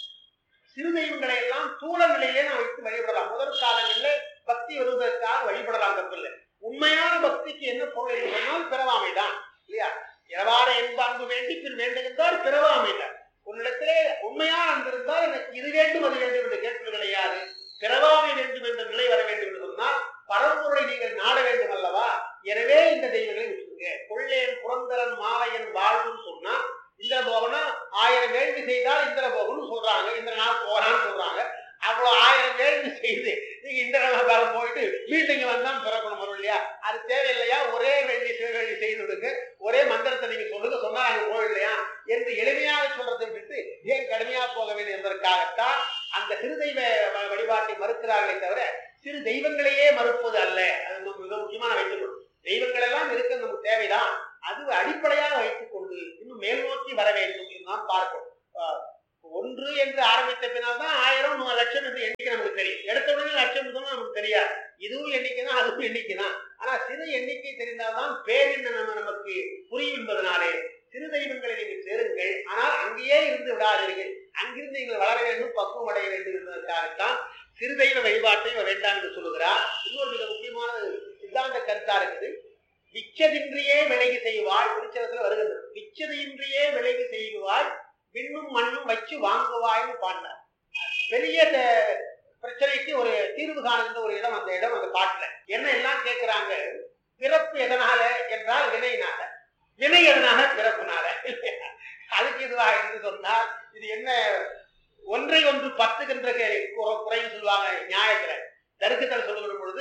சிறு தெய்வங்களை எல்லாம் தூள நிலையிலே நாம் வைத்து வழிபடலாம் முதல் காலங்களில் பக்தி வருவதற்காக வழிபடலாம் தப்பில்லை உண்மையான பக்திக்கு என்ன பொருள் என்று சொன்னால் பிறவாமை தான் இல்லையா இரவார என்ப அன்பு வேண்டி பின் வேண்டுகின்றால் பிறவாமை தான் உன்னிடத்திலே உண்மையான அன்பு இருந்தால் எனக்கு இது வேண்டும் அது வேண்டும் என்று கேட்பது கிடையாது பிறவாமை வேண்டும் என்ற நிலை வர வேண்டும் என்று சொன்னால் பரம்பொருளை நீங்கள் நாட வேண்டும் அல்லவா எனவே இந்த தெய்வங்களை விட்டுருங்க கொள்ளேன் புறந்தரன் மாலையன் வாழ்வுன்னு சொன்னா இந்திர போகம்னா ஆயிரம் வேள்வி செய்தால் இந்திர போகம்னு சொல்றாங்க இந்திரநாத் போறான்னு சொல்றாங்க அவ்வளவு ஆயிரம் வேள்வி செய்து நீங்க இந்திரநாத் காலம் போயிட்டு மீண்டும் இங்க வந்தா பிறக்கணும் வரும் இல்லையா அது தேவையில்லையா ஒரே வேள்வி சிவவேள்வி செய்து விடுங்க ஒரே மந்திரத்தை நீங்க சொல்லுங்க சொன்னா நாங்க போயிடலையா என்று எளிமையாக சொல்றதை விட்டு ஏன் கடுமையா போக வேண்டும் என்பதற்காகத்தான் அந்த சிறு தெய்வ வ- வழிபாட்டை மறுக்கிறார்களே தவிர சிறு தெய்வங்களையே மறுப்பது அல்ல அது நம்ம மிக முக்கியமான வைத்துக்கொள்ளும் தெய்வங்கள் எல்லாம் இருக்க நமக்கு தேவைதான் அது அடிப்படையாக வைத்துக் கொண்டு இன்னும் மேல் நோக்கி வர வேண்டும் என்று நாம் பார்க்கிறோம் ஆஹ் ஒன்று என்று ஆரம்பித்த பின்னால் தான் ஆயிரம் லட்சம் என்று எண்ணிக்கை நமக்கு நமக்கு தெரியும் எடுத்த உடனே லட்சம் முதல் நமக்கு தெரியாது இதுவும் எண்ணிக்கை தான் அதுவும் எண்ணிக்கை தான் ஆனா சிறு எண்ணிக்கை தெரிந்தால்தான் பேரென்ன நம்ம நமக்கு புரியும் என்பதனாலே சிறு தெய்வங்களை நீங்கள் சேருங்கள் ஆனால் அங்கேயே இருந்து விடாதீர்கள் அங்கிருந்து நீங்கள் வளர வேண்டும் பக்குவம் அடைய வேண்டும் என்பதற்காகத்தான் சிறு தெய்வ வழிபாட்டை இவர் வேண்டாம் என்று சொல்லுகிறார் இன்னொரு மிக முக்கியமான சித்தாந்த கருத்தா இருக்குது விச்சதின்றியே விலகி செய்வாய் திருச்சலத்துல வருகின்றது விச்சதின்றியே விலகி செய்வாய் விண்ணும் மண்ணும் வச்சு வாங்குவாய்னு பாடினார் பெரிய த- பிரச்சனைக்கு ஒரு தீர்வு காணுகின்ற ஒரு இடம் அந்த இடம் அந்த பாட்டுல என்ன எல்லாம் கேட்கிறாங்க பிறப்பு எதனால என்றால் வினையினால வினை எதனால பிறப்புனால அதுக்கு இதுவா என்று சொன்னால் இது என்ன ஒன்றை ஒன்று பத்துகின்ற கே- குறை- குறைன்னு சொல்லுவாங்க நியாயத்துல தருக்கத்தில் சொல்லுகிற பொழுது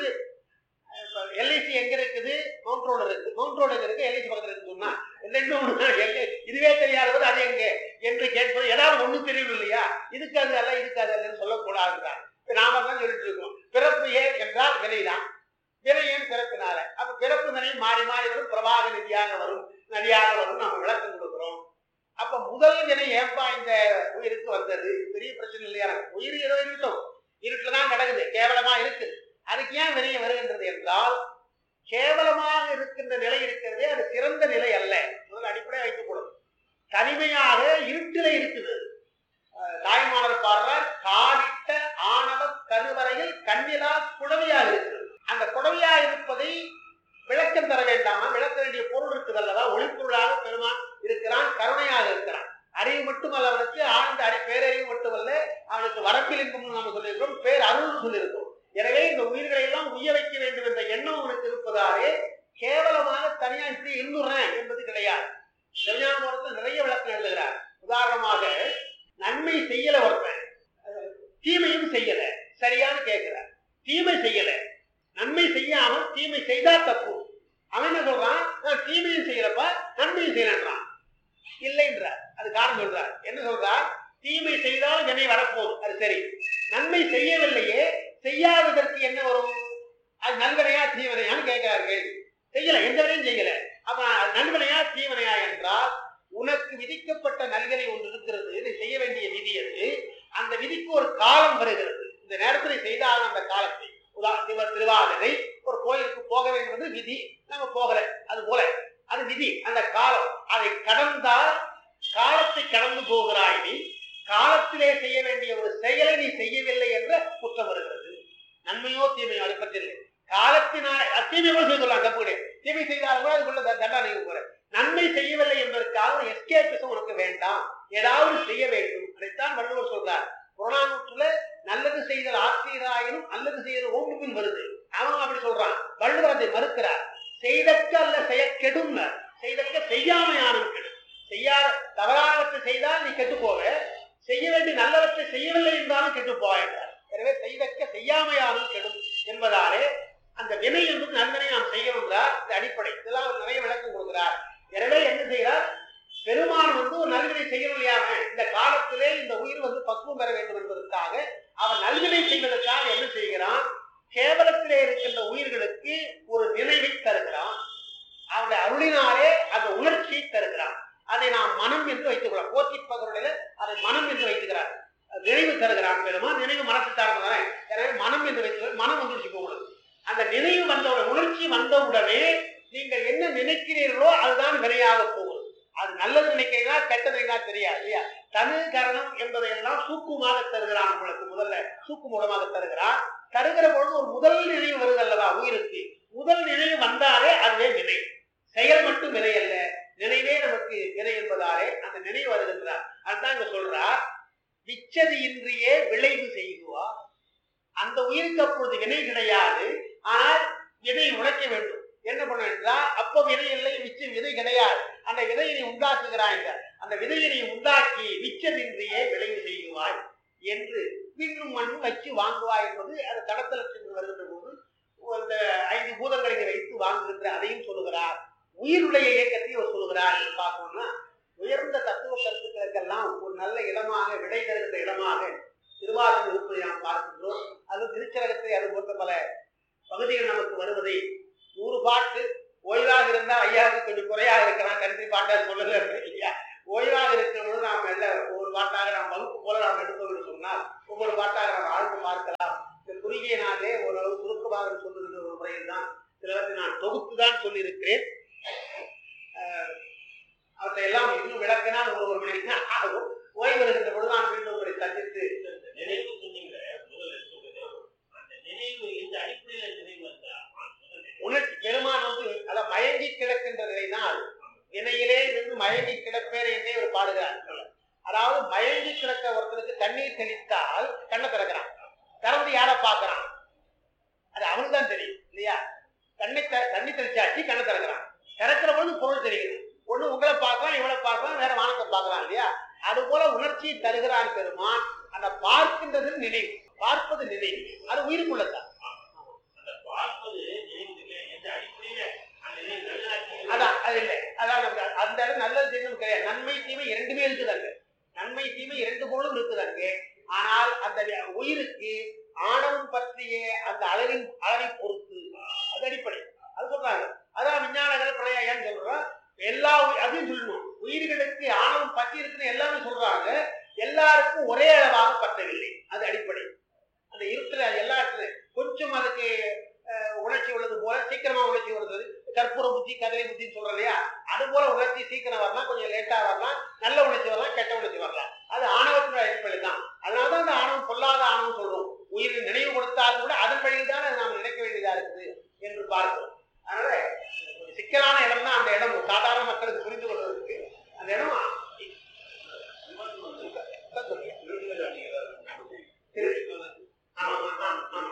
எல்ஐசி எங்க இருக்குது மவுண்ட் ரோடு இருக்கு மவுண்ட் ரோடு எங்க இருக்கு எல்ஐசி பக்கத்துல இருக்கு சொன்னா ரெண்டும் ஒண்ணு எங்க இதுவே தெரியாதவர் அது எங்க என்று கேட்பது ஏதாவது ஒண்ணு தெரியும் இல்லையா இதுக்கு அது அல்ல இதுக்கு அது அல்லன்னு சொல்லக்கூடாதுன்றார் இப்ப நாம தான் சொல்லிட்டு இருக்கோம் பிறப்பு ஏன் என்றால் வினைதான் வினை ஏன் பிறப்பினால அப்ப பிறப்பு வினை மாறி மாறி வரும் பிரவாக நிதியாக வரும் நதியாக வரும் நம்ம விளக்கம் கொடுக்கிறோம் அப்ப முதல் வினை ஏன்பா இந்த உயிருக்கு வந்தது பெரிய பிரச்சனை இல்லையா உயிர் ஏதோ இருக்கட்டும் இருட்டுல தான் கிடக்குது கேவலமா இருக்குது அதுக்கு ஏன் வினைய வருகின்றது என்றால் கேவலமாக இருக்கின்ற நிலை இருக்கிறதே அது சிறந்த நிலை அல்ல முதல் அடிப்படை வைத்துக் கொள்ளும் தனிமையாக இருட்டில இருக்குது அஹ் தாய்மானவர் பாடுறார் காரிட்ட ஆணவ கருவறையில் கண்ணிலா குடவையாக இருக்கிறது அந்த குடவையாக இருப்பதை விளக்கம் தர வேண்டாமா விளக்க வேண்டிய பொருள் இருக்குது அல்லவா ஒளிப்பொருளாக பெருமான் இருக்கிறான் கருணையாக இருக்கிறான் அறிவு மட்டுமல்ல அவனுக்கு ஆழ்ந்த அறி பேரறிவு மட்டுமல்ல அவனுக்கு வரப்பில் இன்பம் நாம சொல்லியிருக்கிறோம் பேர் அருள் சொல்லியிருக்கிறோம் எனவே இந்த உயிர்களை எல்லாம் உய்ய வைக்க வேண்டும் என்ற எண்ணம் அவனுக்கு இருப்பதாலே கேவலமாக தனியா இப்படி இருந்துறேன் என்பது கிடையாது சிவஞான போரத்தில் நிறைய விளக்கம் எழுதுகிறார் உதாரணமாக நன்மை செய்யல ஒருத்தன் அஹ் தீமையும் செய்யல சரியான்னு கேட்கிறார் தீமை செய்யல நன்மை செய்யாமல் தீமை செய்தா தப்பு அவன் என்ன சொல்றான் நான் தீமையும் செய்யறப்ப நன்மையும் செய்யலன்றான் இல்லைன்றார் அது காரணம் சொல்றார் என்ன சொல்றார் தீமை செய்தால் வினை வரப்போகுது அது சரி நன்மை செய்யவில்லையே செய்யாததற்கு என்ன வரும் அது நல்வனையா தீவனையான்னு கேட்கிறார் கேள்வி செய்யல எந்த வினையும் செய்யல அப்ப அது நல்வனையா தீவனையா என்றால் உனக்கு விதிக்கப்பட்ட நல்வினை ஒன்று இருக்கிறது இதை செய்ய வேண்டிய விதி அது அந்த விதிக்கு ஒரு காலம் வருகிறது இந்த நேரத்தில் செய்தால் அந்த காலத்தை உதா திரு- திருவாதிரை ஒரு கோயிலுக்கு போக வேண்டும் என்று விதி நம்ம போகல அது போல அது விதி அந்த காலம் அதை கடந்தால் காலத்தை கடந்து போகிறாய் நீ காலத்திலே செய்ய வேண்டிய ஒரு செயலை நீ செய்யவில்லை என்ற குற்றம் வருகிறது நன்மையோ தீமையோ அதை பற்றி இல்லை காலத்தினால அஹ் தீமை கூட செய்துள்ளலாம் தப்பு கிடையாது தீமை செய்தால் கூட அதுக்குள்ள த- தண்டனை போற நன்மை செய்யவில்லை என்பதற்காக ஒரு எஸ்கேபிசம் உனக்கு வேண்டாம் ஏதாவது செய்ய வேண்டும் அதைத்தான் வள்ளுவர் சொல்றார் புறநானூற்றுல நல்லது செய்தல் ஆசிரியராயினும் அல்லது செய்தல் ஓம்புமின் வருது அவன் அப்படி சொல்றான் வள்ளுவர் அதை மறுக்கிறார் செய்தக்க அல்ல செய்ய கெடும் செய்தக்க செய்யாமையானும் கெடும் செய்யாத தவறானவற்றை செய்தால் நீ கெட்டு போவ செய்ய வேண்டிய நல்லவற்றை செய்யவில்லை என்றாலும் கெட்டு போவாயின்றார் எனவே செய்தக்க செய்யாமையானும் கெடும் என்பதாலே அந்த வினை என்பது நன்மனை நாம் செய்யணும் என்றார் இது அடிப்படை இதெல்லாம் அவர் நிறைய விளக்கம் கொடுக்கிறார் எனவே என்ன செய்கிறார் பெருமான் வந்து ஒரு நல்வினை செய்யணும் இல்லையாம இந்த காலத்திலே இந்த உயிர் வந்து பக்குவம் பெற வேண்டும் என்பதற்காக அவன் நல்வினை செய்வதற்காக என்ன செய்கிறான் கேவலத்திலே இருக்கின்ற உயிர்களுக்கு ஒரு நினைவை தருகிறான் அவனுடைய அருளினாலே அந்த உணர்ச்சியை தருகிறான் அதை நாம் மனம் என்று வைத்துக் கொள்ளலாம் போற்றி பகருடைய அதை மனம் என்று வைத்துக்கிறார் நினைவு தருகிறான் பெருமான் நினைவு மனசு தானே எனவே மனம் என்று வைத்துக்கிறார் மனம் வந்துருச்சு போகுது அந்த நினைவு வந்தவுடன் உணர்ச்சி வந்தவுடனே நீங்கள் என்ன நினைக்கிறீர்களோ அதுதான் வினையாக போகுது அது நல்லது நினைக்கிறீங்களா கெட்டது நினைக்கிறா தெரியாது இல்லையா தனு கரணம் என்பதையெல்லாம் சூக்குமாக தருகிறான் உங்களுக்கு முதல்ல சூக்கு மூலமாக தருகிறான் தருகிற பொழுது ஒரு முதல் நினைவு வருது அல்லவா உயிருக்கு முதல் நினைவு வந்தாலே அதுவே வினை செயல் மட்டும் வினை அல்ல நினைவே நமக்கு வினை என்பதாலே அந்த நினைவு வருகின்றார் அதுதான் இங்க சொல்றார் விச்சது இன்றியே விளைவு செய்குவார் அந்த உயிருக்கு அப்பொழுது வினை கிடையாது ஆனால் வினை உழைக்க வேண்டும் என்ன பண்ண என்றால் அப்ப விதை இல்லை விச்சு விதை கிடையாது அந்த விதையை நீ உண்டாக்குகிறாய் அந்த விதையை நீ உண்டாக்கி விச்சதின்றியே விளைவு செய்வாய் என்று விண்ணும் மண்ணும் வச்சு வாங்குவாய் என்பது அது கடத்தல் சென்று வருகின்ற போது அந்த ஐந்து பூதங்களை இங்கே வைத்து வாங்குகின்ற அதையும் சொல்லுகிறார் உயிருடைய இயக்கத்தை அவர் சொல்லுகிறார் என்று பார்க்கணும்னா உயர்ந்த தத்துவ கருத்துக்களுக்கெல்லாம் ஒரு நல்ல இடமாக விடை தருகின்ற இடமாக திருவாரூர் இருப்பதை நாம் பார்க்கின்றோம் அது திருச்சரகத்தை அது போன்ற பல பகுதிகள் நமக்கு வருவதை நூறு பாட்டு ஓய்வாக இருந்தால் ஐயாவுக்கு கொஞ்சம் குறையாக இருக்கலாம் கருத்து பாட்டா சொல்லல இல்லையா ஓய்வாக இருக்கிறவங்களும் நாம் மெல்ல ஒவ்வொரு பாட்டாக நாம் வகுப்பு போல நாம் எடுப்போம் என்று சொன்னால் ஒவ்வொரு பாட்டாக நாம் ஆழ்ந்து பார்க்கலாம் குருநாதர் சொல்லுகிற ஒரு முறையில் தான் சிலவற்றை நான் தொகுத்து தான் சொல்லியிருக்கிறேன் அஹ், அவற்றை எல்லாம் இன்னும் விளக்கினால் ஒரு ஒரு மணி நேரம் ஆகும் ஓய்வு வருகின்ற பொழுது நான் மீண்டும் உங்களை சந்தித்து நினைவு சொன்னீங்க முதல்ல சொல்லுங்க அந்த நினைவு இந்த அடிப்படையில நினைவு வந்தா உணர்ச்சி பெருமான் வந்து அத மயங்கி கிடக்கின்ற நிலைதான் இணையிலே இருந்து மயங்கி கிடப்பேர் என்றே ஒரு பாடுகிறார் அதாவது மயங்கி கிடக்க ஒருத்தருக்கு தண்ணீர் தெளித்தால் கண்ணை திறக்கிறான் திறந்து யாரை பார்க்கறான் அது அவனுக்கு தான் தெரியும் இல்லையா கண்ணை த- தண்ணி தெளிச்சாச்சு கண்ணை திறக்கிறான் திறக்கிற பொழுது பொருள் தெரியுது ஒண்ணு உங்களை பார்க்கலாம் இவளை பார்க்கலாம் வேற வானத்தை பார்க்கலாம் இல்லையா அது போல உணர்ச்சியை தருகிறான் பெருமான் அந்த பார்க்கின்றது நினைவு பார்ப்பது நினைவு அது உயிருக்குள்ளதான் அந்த பார்ப்பது நினைவு இல்லை எந்த அடிப்படையில அந்த நினைவு நல்லாட்சி அதான் அது இல்லை அதான் நமக்கு அந்த இடம் நல்லது தெரியும் கிடையாது நன்மை தீமை இரண்டுமே இருக்குது அங்க நன்மை தீமை இரண்டு போலும் இருக்குது அங்கே ஆனால் அந்த உயிருக்கு ஆணவம் பற்றிய அந்த அளவின் அளவை பொறுத்து அது அடிப்படை அது சொல்றாங்க அதான் விஞ்ஞானங்கள் பிரளயம் ஏன் சொல்றோம் எல்லா உயி- அதையும் சொல்லணும் உயிர்களுக்கு ஆணவம் பற்றி இருக்குன்னு எல்லாமே சொல்றாங்க எல்லாருக்கும் ஒரே அளவாக பற்றவில்லை அது அடிப்படை அந்த இருட்டுல அது எல்லா இடத்துலயும் கொஞ்சம் அதுக்கு அஹ், உணர்ச்சி உள்ளது போல சீக்கிரமா உணர்ச்சி உள்ளது கற்பூர புத்தி கதலை புத்தின்னு சொல்றோம் இல்லையா அது போல உணர்ச்சி சீக்கிரம் வரலாம் கொஞ்சம் லேட்டா வரலாம் நல்ல உணர்ச்சி வரலாம் கெட்ட உணர்ச்சி வரலாம் அது ஆணவத்தின் அடிப்படை தான் அதனாலதான் அந்த ஆணவம் பொல்லாத ஆணவம் சொல்றோம் உயிரின் நினைவு கொடுத்தாலும் கூட அதன் வழியில் தான் அதை நாம் நினைக்க வேண்டியதா இருக்குது என்று பார்க்கிறோம் அதனால ஒரு சிக்கலான இடம் தான் அந்த இடம் சாதாரண மக்களுக்கு புரிந்து கொள்வதற்கு அந்த இடம் தான் சொல்லுங்க. திரு- ஆமா, ஆமா, ஆமா.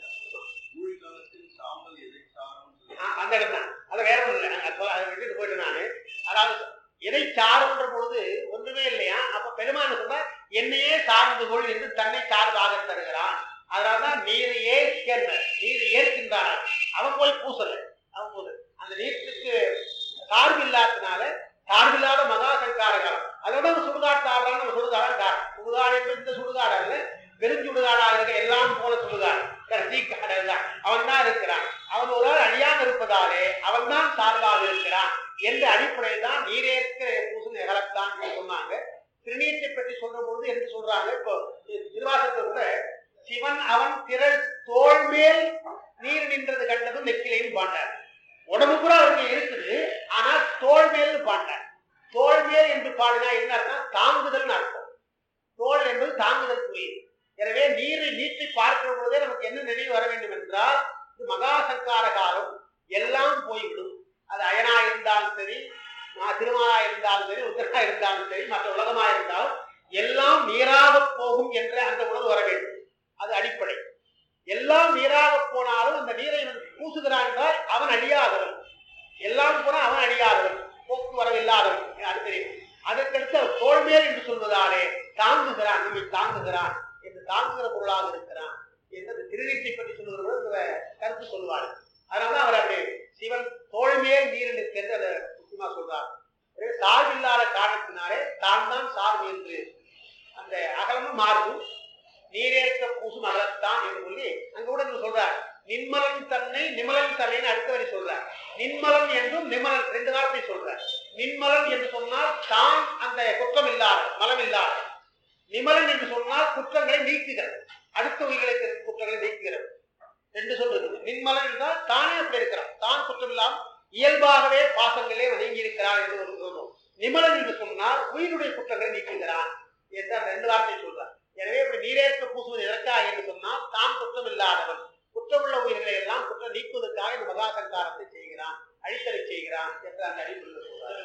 சாம்பல் எதை சாரம் ஆ, அந்த இடம் தான் அது வேற ஒண்ணு இல்லை அது சொல்ல- அதை விட்டுட்டு போயிட்டு நானு அதாவது எதை சாருன்ற பொழுது ஒன்றுமே இல்லையா அப்ப பெருமான் சொன்னா என்னையே சார்ந்து கொள் என்று தன்னை சார்பாக தருகிறான் அதனாலதான் நீர் ஏற்கின்ற நீர் ஏற்கின்றான் அவன் போய் பூசல அவன் பூசல அந்த நீருக்கு சார்பு இல்லாதனால சார்பில்லாத மகா சங்காரகாரம் அதோட அவன் சுடுகாட்டு ஆடுறான் நம்ம சுடுகாடு காரணம் சுடுகாடு என்பது இந்த சுடுகாடு அல்ல பெருஞ்சுடுகாடா இருக்க எல்லாம் போல சுடுகாடு கடைசி காடு தான் அவன் தான் இருக்கிறான் அவன் ஒரு ஆள் அழியாம இருப்பதாலே அவன் தான் சார்பாக இருக்கிறான் என்ற அடிப்படையில் தான் நீரேற்க பூசன் எகலத்தான் சொன்னாங்க திருநீற்றை பற்றி சொல்ற பொழுது என்று சொல்றாங்க இப்போ திருவாசத்தை கூட சிவன் அவன் திரள் தோள் மேல் நீர் நின்றது கண்டதும் நெக்கிலையும் பாண்டார் உடம்பு பூரா அவருக்கு இருக்குது ஆனால் தோள் மேல் பாண்டார் தோள் மேல் என்று பாடினா என்ன அர்த்தம் தாங்குதல்னு அர்த்தம் தோல் என்பது தாங்குதல் புரியுது எனவே நீரை நீட்டி பார்க்கிற பொழுதே நமக்கு என்ன நினைவு வர வேண்டும் என்றால் இது மகா சங்கார காலம் எல்லாம் போய்விடும் அது அயனா இருந்தாலும் சரி மா- திருமாலா இருந்தாலும் சரி உத்தரா இருந்தாலும் சரி மற்ற உலகமா இருந்தாலும் எல்லாம் நீராக போகும் என்ற அந்த உணர்வு வர வேண்டும் அது அடிப்படை எல்லாம் நீராக போனாலும் அந்த நீரை இவன் பூசுகிறான் என்றால் அவன் அழியாதவன் எல்லாம் போனா அவன் அழியாதவன் போக்குவரவு இல்லாதவன் அது தெரியும் அதற்கடுத்து அவர் தோல்மேல் என்று சொல்வதாலே தாங்குகிறான் நம்மை தாங்குகிறான் என்று தாங்குகிற பொருளாக இருக்கிறான் என்று அந்த திருநீட்டை பற்றி சொல்லுகிற இந்த கருத்து சொல்லுவார் அதனாலதான் அவர் அப்படி சிவன் தோல்மேல் நீர் நிற்கிறது அதை முக்கியமா சொல்றார் எனவே சார்பில்லாத காரணத்தினாலே தான் தான் சார்பு என்று அந்த அகலமும் மாறும் நீரேற்க பூசும் அகலத்தான் என்று சொல்லி அங்க கூட இன்னும் சொல்றார் நின்மலன் தன்னை நிமலன் தன்னைன்னு அடுத்த வரி சொல்றார் நின்மலன் என்றும் நிமலன் ரெண்டு வார்த்தை சொல்றார் நின்மலன் என்று சொன்னால் தான் அந்த குற்றம் இல்லாத மலம் இல்லாத நிமலன் என்று சொன்னால் குற்றங்களை நீக்குகிறது அடுத்த உயிர்களுக்கு இருக்கிற குற்றங்களை நீக்குகிறது ரெண்டு சொல் இருக்குது நின்மலன் என்றால் தானே அப்படி இருக்கிறான் தான் குற்றம் இல்லாமல் இயல்பாகவே பாசங்களே நீங்கி இருக்கிறான் என்று ஒரு சொல்றோம் நிமலன் என்று சொன்னால் உயிருடைய குற்றங்களை நீக்குகிறான் என்று அந்த ரெண்டு வார்த்தை சொல்றார் எனவே இப்படி நீரேற்க பூசுவது எதற்காக என்று சொன்னால் தான் குற்றம் இல்லாதவன் குற்றமுள்ள உயிர்களை எல்லாம் குற்றம் நீக்குவதற்காக இந்த மகா சங்காரத்தை செய்கிறான் அழித்தலை செய்கிறான் என்ற அந்த அடிப்படையில் சொல்றார்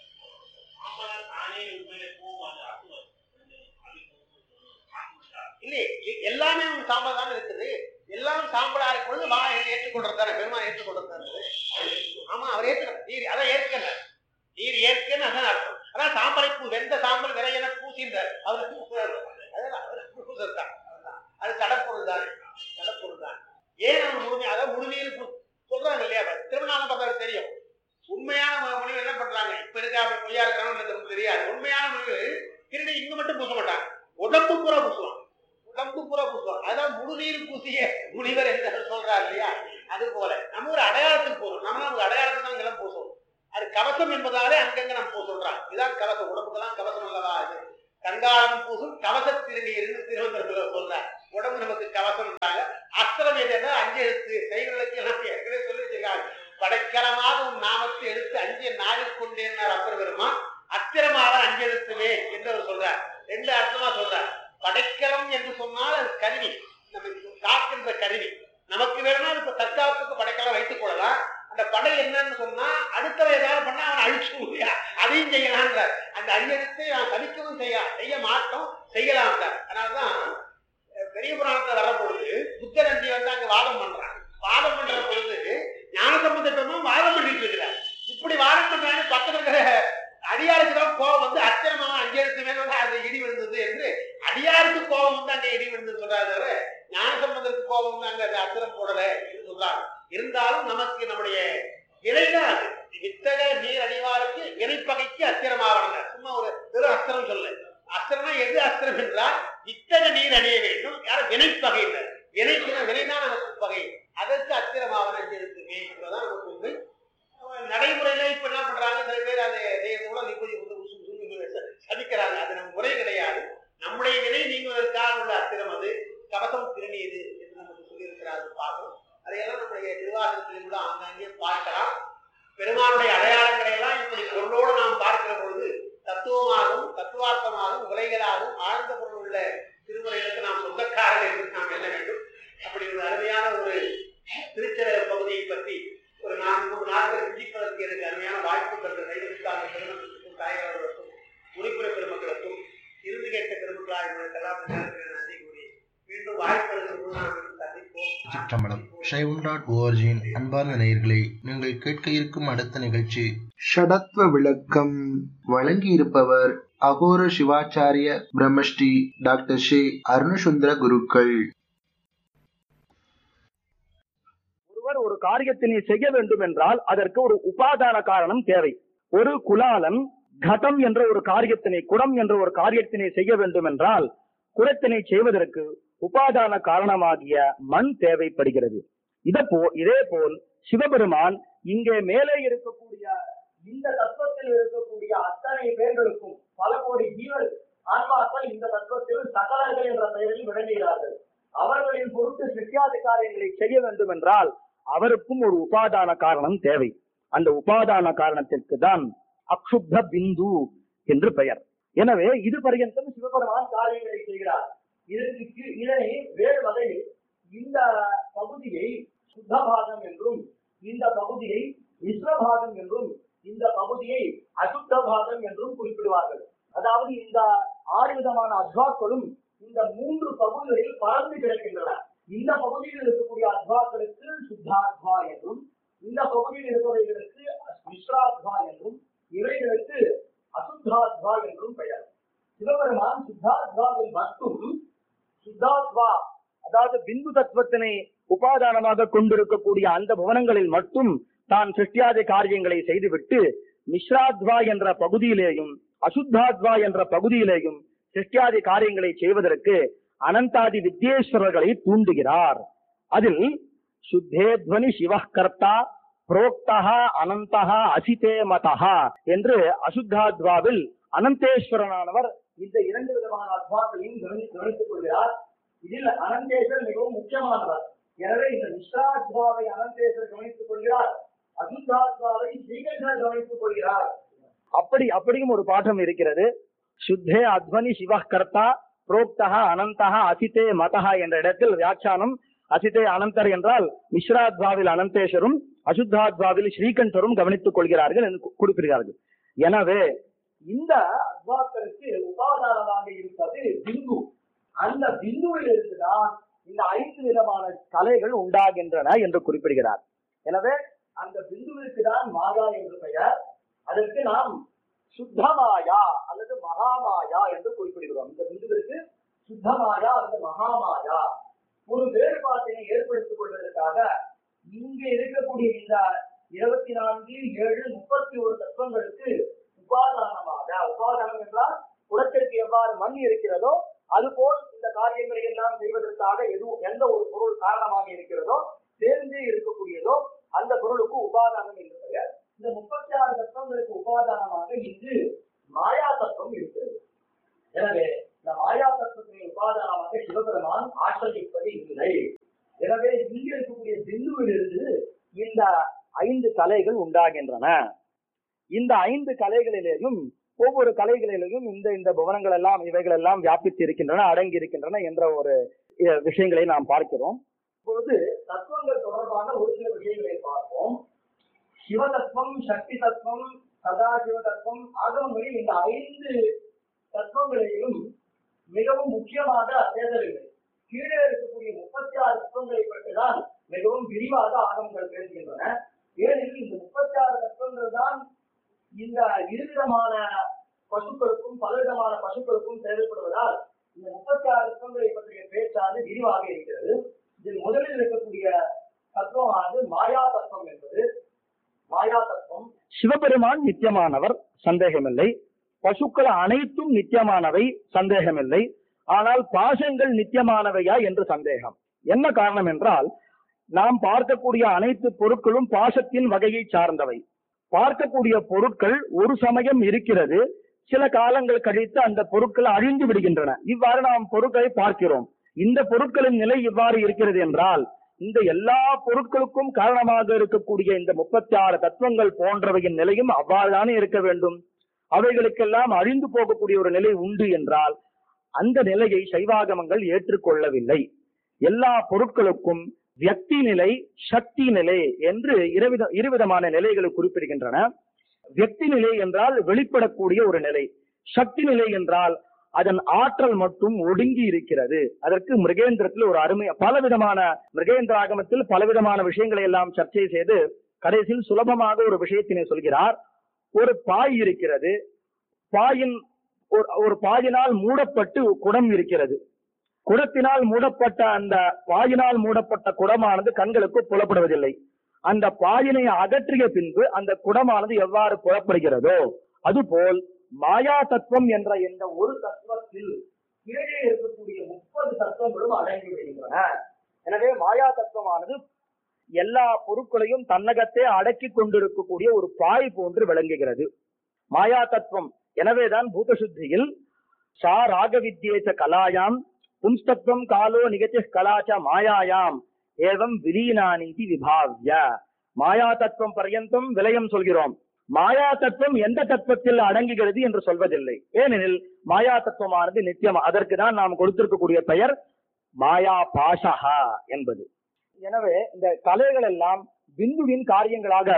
சாம்பல் தானே உண்மையிலே போகும் அது அசுவம் அது போகும் இல்லை எ- எல்லாமே உங்க சாம்பல் தான் இருக்குது எல்லாம் சாம்பலா இருக்கும் பொழுது வா ஏற்றுக்கொள்றது தானே பெருமாள் ஏற்றுக்கொள்றது தானே ஆமா அவர் ஏற்றுக்கிறார் நீர் அதான் ஏற்கல நீர் ஏற்கன்னு அதான் அர்த்தம் அதான் சாம்பலை பூ வெந்த சாம்பல் விரையென பூசின்றார் அவர் பூசுறார் அதான் அவர் பூசுறது தான் அதான். அது கடற்பொருள் தானே கடற்பொருள் தான் ஏன் அவர் முழுமை அதான் முழுமையில் பூ- சொல்றாங்க இல்லையா இப்ப திருமணம் பார்த்தா தெரியும் உண்மையான மு- முனிவர் என்ன பண்றாங்க இப்ப இருக்க அப்படி பொய்யா இருக்கிறவங்க நமக்கு தெரியாது உண்மையான முனிவர் திருடி இங்க மட்டும் பூச மாட்டாங்க உடம்பு பூரா பூசுவாங்க உடம்பு பூரா பூசுவாங்க அதான் முழுநீர் பூசிய முனிவர் என்று சொல்றாரு இல்லையா அது போல நம்ம ஒரு அடையாளத்துக்கு போறோம் நம்ம ஒரு அடையாளத்துக்கு தான் இங்கெல்லாம் பூசுவோம் அது கவசம் என்பதாலே அங்கங்க நம்ம பூ சொல்றாங்க இதுதான் கவசம் உடம்புக்கெல்லாம் கவசம் அல்லவா அது கங்காளம் பூசும் கவச திருநீர்னு திருவந்தரத்துல சொல்றார் உடம்பு நமக்கு கவசம் அஸ்திரம் எதுனா அஞ்சு எழுத்து சைவ படைக்கின்ற கருவி நமக்கு வேணும்னா இப்ப தற்காப்புக்கு படைக்கலாம் வைத்துக் கொள்ளலாம் அந்த படை என்னன்னு சொன்னா அடுத்தவன் ஏதாவது பண்ணா அவன் அழிச்சு முடியா அதையும் செய்யலான்ற அந்த அழியத்தை அவன் தவிக்கவும் செய்ய செய்ய மாட்டோம் செய்யலாம் அதனாலதான் அஹ், பெரிய புராணத்துல வர பொழுது புத்தர் அஞ்சி வந்து அங்க வாதம் பண்றான் வாதம் பண்ற பொழுது ஞானசம்பந்தமும் வாதம் பண்ணிட்டு இருக்கிறார் இப்படி வாதம் பண்றாங்க பக்கத்துல இருக்கிற அடியாருக்கு தான் கோபம் வந்து அச்சரமாக அஞ்செழுத்து மேல வந்து அது இடி விழுந்தது என்று அடியாருக்கு கோபம் வந்து அங்க இடி விழுந்தது சொல்றாரு தவிர ஞானசம்பந்தருக்கு கோபம் வந்து அங்க அது அச்சரம் போடல என்று சொல்றாங்க இருந்தாலும் நமக்கு நம்முடைய இணைதான் அது வித்தக நீர் அடிவாருக்கு இணைப்பகைக்கு அஸ்திரமாவன சும்மா ஒரு வெறும் அஸ்திரம் சொல்ல அஸ்திரம்னா எது அஸ்திரம் என்றால் வித்தக நீர் அணிய வேண்டும் யாரும் வினைப்பகை இல்லை வினைக்கிற வினைதான் நமக்கு பகை அதற்கு அஸ்திரமாவன இருக்குமே என்பதுதான் நமக்கு உண்மை அவன் நடைமுறையில இப்ப என்ன பண்றாங்க சில பேர் அதை செய்யறதுக்குள்ள நிம்மதி வந்து உசு உசுன்னு சதிக்கிறாங்க அது நம்ம முறை கிடையாது நம்முடைய வினை நீங்குவதற்காக உள்ள அஸ்திரம் அது கவசம் திருநீது என்று நமக்கு சொல்லியிருக்கிறார்கள் பார்க்கணும் அதையெல்லாம் நம்முடைய நிர்வாகத்திலும் கூட ஆங்காங்கே பார்க்கலாம் பெருமானுடைய அடையாளங்களை எல்லாம் இப்படி பொருளோடு நாம் பார்க்கிற பொழுது தத்துவமாகவும் தத்துவார்த்தமாகவும் உலகளாகவும் ஆழ்ந்த பொருள் உள்ள திருமுறைகளுக்கு நாம் சொந்தக்காரர்கள் என்று நாம் எண்ண வேண்டும் அப்படி ஒரு அருமையான ஒரு திருச்சர பகுதியை பற்றி ஒரு நான்கு மூன்று நாட்கள் சிந்திப்பதற்கு எனக்கு அருமையான வாய்ப்பு தந்த கைவிட்டாங்க பெருமக்களுக்கும் தாய்மார்களுக்கும் உறுப்பின பெருமக்களுக்கும் இறுதி கேட்ட பெருமக்களாக உங்களுக்கெல்லாம் இந்த நேரத்தில் நன்றி கூறி மீண்டும் வாய்ப்பு இருக்கிற போது நாம் மீண்டும் சந்திப்போம் சிற்றம்பலம் சைவம் டாட் ஓஆர்ஜியின் அன்பார்ந்த நேயர்களே நீங்கள் கேட்க இருக்கும் அடுத்த நிகழ்ச்சி ஷடத்வ விளக்கம் வழங்கியிருப்பவர் அகோர சிவாச்சாரிய பிரம்மஸ்ரீ டாக்டர் ஸ்ரீ அருணசுந்தர குருக்கள் ஒருவர் ஒரு காரியத்தினை செய்ய வேண்டும் என்றால் அதற்கு ஒரு உபாதான காரணம் தேவை ஒரு குலாலன் கடம் என்ற ஒரு காரியத்தினை குடம் என்ற ஒரு காரியத்தினை செய்ய வேண்டும் என்றால் குடத்தினை செய்வதற்கு உபாதான காரணமாகிய மண் தேவைப்படுகிறது இதப்போ இதே போல் சிவபெருமான் இங்கே மேலே இருக்கக்கூடிய இந்த தத்துவத்தில் இருக்கக்கூடிய அத்தனை பேர்களுக்கும் பல கோடி ஜீவன் ஆன்மாக்கள் இந்த தத்துவத்தில் சகலர்கள் என்ற பெயரில் விளங்குகிறார்கள் அவர்களின் பொருட்டு சித்தியாதிகாரியங்களை செய்ய வேண்டும் என்றால் அவருக்கும் ஒரு உபாதான காரணம் தேவை அந்த உபாதான காரணத்திற்கு தான் அக்ஷுப்த பிந்து என்று பெயர் எனவே இது பர்யந்தம் சிவபெருமான் காரியங்களை செய்கிறார் இதற்கு கீழ் இதனை வேறு வகையில் இந்த பகுதியை சுத்தபாகம் என்றும் இந்த பகுதியை மிஸ்ரபாகம் என்றும் இந்த பகுதியை அசுத்த பாகம் என்றும் குறிப்பிடுவார்கள் அதாவது இந்த ஆறு விதமான அத்வாக்களும் இந்த மூன்று பகுதிகளில் பறந்து கிடக்கின்றன இந்த பகுதியில் இருக்கக்கூடிய அத்வாக்களுக்கு சுத்தாத்வா என்றும் இந்த பகுதியில் இருப்பவைகளுக்கு மிஸ்ராத்வா என்றும் இவைகளுக்கு அசுத்தாத்வா என்றும் பெயர் சிவபெருமான் சுத்தாத்வாவில் மட்டும் சுத்தாத்வா அதாவது பிந்து தத்துவத்தினை உபாதானமாக கொண்டிருக்கக்கூடிய அந்த புவனங்களில் மட்டும் தான் சிருஷ்டியாதி காரியங்களை செய்துவிட்டு மிஸ்ராத்வா என்ற பகுதியிலேயும் அசுத்தாத்வா என்ற பகுதியிலேயும் சிருஷ்டியாதி காரியங்களை செய்வதற்கு அனந்தாதி வித்யேஸ்வரர்களை தூண்டுகிறார் அதில் சுத்தேத்வனி சிவகர்த்தா புரோக்தா அனந்தகா அசிதே மதஹா என்று அசுத்தாத்வாவில் அனந்தேஸ்வரனானவர் இந்த இரண்டு விதமான அத்வாக்களையும் கவனி- கவனித்துக் கொள்கிறார் இதில் அனந்தேஸ்வர் மிகவும் முக்கியமானவர் எனவே இந்த மிஸ்ராத்வாவை அனந்தேஸ்வர் கவனித்துக் கொள்கிறார் அசுத்தாத்வாவை ஸ்ரீகண்டர் கவனித்துக் கொள்கிறார் அப்படி அப்படியும் ஒரு பாடம் இருக்கிறது சுத்தே அத்வனி சிவகர்த்தா புரோக்தா அனந்தகா அசிதே மதஹா என்ற இடத்தில் வியாக்கியானம் அசிதே அனந்தர் என்றால் மிஸ்ராத்வாவில் அனந்தேஸ்வரும் அசுத்தாத்வாவில் ஸ்ரீகண்டரும் கவனித்துக் கொள்கிறார்கள் என்று கு- குறிப்பிடுகிறார்கள் எனவே இந்த அத்வாக்களுக்கு உபாதானமாக இருப்பது பிந்து அந்த பிந்துவில் இருந்துதான் இந்த ஐந்து விதமான கலைகள் உண்டாகின்றன என்று குறிப்பிடுகிறார் எனவே அந்த பிந்துவிற்கு தான் மாயா என்று பெயர் அதற்கு நாம் சுத்தமாயா அல்லது மகாமாயா என்று குறிப்பிடுகிறோம் இந்த பிந்துவிற்கு சுத்தமாயா அல்லது மகாமாயா ஒரு வேறுபாட்டினை ஏற்படுத்திக் கொள்வதற்காக இங்கு இருக்கக்கூடிய இந்த இருபத்தி நான்கு ஏழு முப்பத்தி ஒரு தத்துவங்களுக்கு உபாதானமாக உபாதானம் என்றால் குடத்திற்கு எவ்வாறு மண் இருக்கிறதோ அதுபோல் இந்த காரியங்களை எல்லாம் செய்வதற்காக எதுவும் எந்த ஒரு பொருள் காரணமாக இருக்கிறதோ சேர்ந்தே இருக்கக்கூடியதோ அந்த பொருளுக்கு உபாதானம் என்று பெயர் இந்த முப்பத்தி ஆறு தத்துவங்களுக்கு உபாதானமாக இங்கு மாயா தத்துவம் இருக்கிறது எனவே இந்த மாயா தத்துவத்தின் உபாதானமாக சிவபெருமான் ஆசிரியப்பது இல்லை எனவே இங்கு இருக்கக்கூடிய பிந்துவிலிருந்து இந்த ஐந்து கலைகள் உண்டாகின்றன இந்த ஐந்து கலைகளிலேயும் ஒவ்வொரு கலைகளிலேயும் இந்த இந்த புவனங்கள் எல்லாம் இவைகள் எல்லாம் வியாபித்து இருக்கின்றன அடங்கி இருக்கின்றன என்ற ஒரு அஹ், விஷயங்களை நாம் பார்க்கிறோம் இப்பொழுது தத்துவங்கள் தொடர்பான ஒரு சில விஷயங்களை பார்ப்போம் சிவதத்துவம் சக்தி தத்துவம் சதாசிவ தத்துவம் ஆகமங்களில் இந்த ஐந்து தத்துவங்களையும் மிகவும் முக்கியமாக பேசவில்லை கீழே இருக்கக்கூடிய முப்பத்தி ஆறு தத்துவங்களை பற்றிதான் மிகவும் விரிவாக ஆகமங்கள் பேசுகின்றன ஏனெனில் இந்த முப்பத்தி ஆறு தத்துவங்கள் தான் இந்த இருவிதமான பசுக்களுக்கும் பலவிதமான பசுக்களுக்கும் தேவைப்படுவதால் இந்த முப்பத்தி ஆறு தத்துவங்களை பற்றிய பேச்சானது விரிவாக இருக்கிறது இதில் முதலில் இருக்கக்கூடிய தத்துவமானது மாயா தத்துவம் என்பது மாயா தத்துவம் சிவபெருமான் நித்தியமானவர் சந்தேகமில்லை பசுக்கள் அனைத்தும் நித்தியமானவை சந்தேகமில்லை ஆனால் பாசங்கள் நித்தியமானவையா என்று சந்தேகம் என்ன காரணம் என்றால் நாம் பார்க்கக்கூடிய அனைத்து பொருட்களும் பாசத்தின் வகையை சார்ந்தவை பார்க்கக்கூடிய பொருட்கள் ஒரு சமயம் இருக்கிறது சில காலங்கள் கழித்து அந்த பொருட்கள் அழிந்து விடுகின்றன இவ்வாறு நாம் பொருட்களை பார்க்கிறோம் இந்த பொருட்களின் நிலை இவ்வாறு இருக்கிறது என்றால் இந்த எல்லா பொருட்களுக்கும் காரணமாக இருக்கக்கூடிய இந்த முப்பத்தி ஆறு தத்துவங்கள் போன்றவையின் நிலையும் அவ்வாறுதானே இருக்க வேண்டும் அவைகளுக்கெல்லாம் அழிந்து போகக்கூடிய ஒரு நிலை உண்டு என்றால் அந்த நிலையை சைவாகமங்கள் ஏற்றுக்கொள்ளவில்லை எல்லா பொருட்களுக்கும் வியக்தி நிலை சக்தி நிலை என்று இருவித இருவிதமான நிலைகளை குறிப்பிடுகின்றன வியக்தி நிலை என்றால் வெளிப்படக்கூடிய ஒரு நிலை சக்தி நிலை என்றால் அதன் ஆற்றல் மட்டும் ஒடுங்கி இருக்கிறது அதற்கு மிருகேந்திரத்தில் ஒரு அருமை பலவிதமான மிருகேந்திர ஆகமத்தில் பலவிதமான விஷயங்களை எல்லாம் சர்ச்சை செய்து கடைசியில் சுலபமாக ஒரு விஷயத்தினை சொல்கிறார் ஒரு பாய் இருக்கிறது பாயின் ஒரு ஒரு பாயினால் மூடப்பட்டு குடம் இருக்கிறது குடத்தினால் மூடப்பட்ட அந்த பாயினால் மூடப்பட்ட குடமானது கண்களுக்கு புலப்படுவதில்லை அந்த பாயினை அகற்றிய பின்பு அந்த குடமானது எவ்வாறு புலப்படுகிறதோ அதுபோல் மாயா தத்துவம் என்ற இந்த ஒரு தத்துவத்தில் கீழே இருக்கக்கூடிய முப்பது தத்துவங்களும் அடங்கி விடுகின்றன எனவே மாயா தத்துவமானது எல்லா பொருட்களையும் தன்னகத்தே அடக்கி கொண்டிருக்கக்கூடிய ஒரு பாய் போன்று விளங்குகிறது மாயா தத்துவம் எனவேதான் பூத சுத்தியில் சா ராகவித்யேச்ச கலாயாம் பும்ஸ்தத்துவம் காலோ நிகழ்ச்சி கலாச்ச மாயாயாம் ஏவம் விலீனானிதி விபாவ்ய மாயா தத்துவம் பர்யந்தம் விலயம் சொல்கிறோம் மாயா தத்துவம் எந்த தத்துவத்தில் அடங்குகிறது என்று சொல்வதில்லை ஏனெனில் மாயா தத்துவமானது நித்தியம் அதற்கு தான் நாம் கொடுத்திருக்கக்கூடிய பெயர் மாயா பாஷகா என்பது எனவே இந்த கலைகள் எல்லாம் பிந்துவின் காரியங்களாக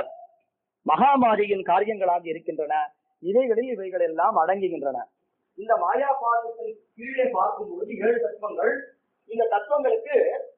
மகாமாரியின் காரியங்களாக இருக்கின்றன இவைகளில் இவைகள் எல்லாம் அடங்குகின்றன இந்த மாயா பாதத்தில் கீழே பார்க்கும் பொழுது ஏழு தத்துவங்கள் இந்த தத்துவங்களுக்கு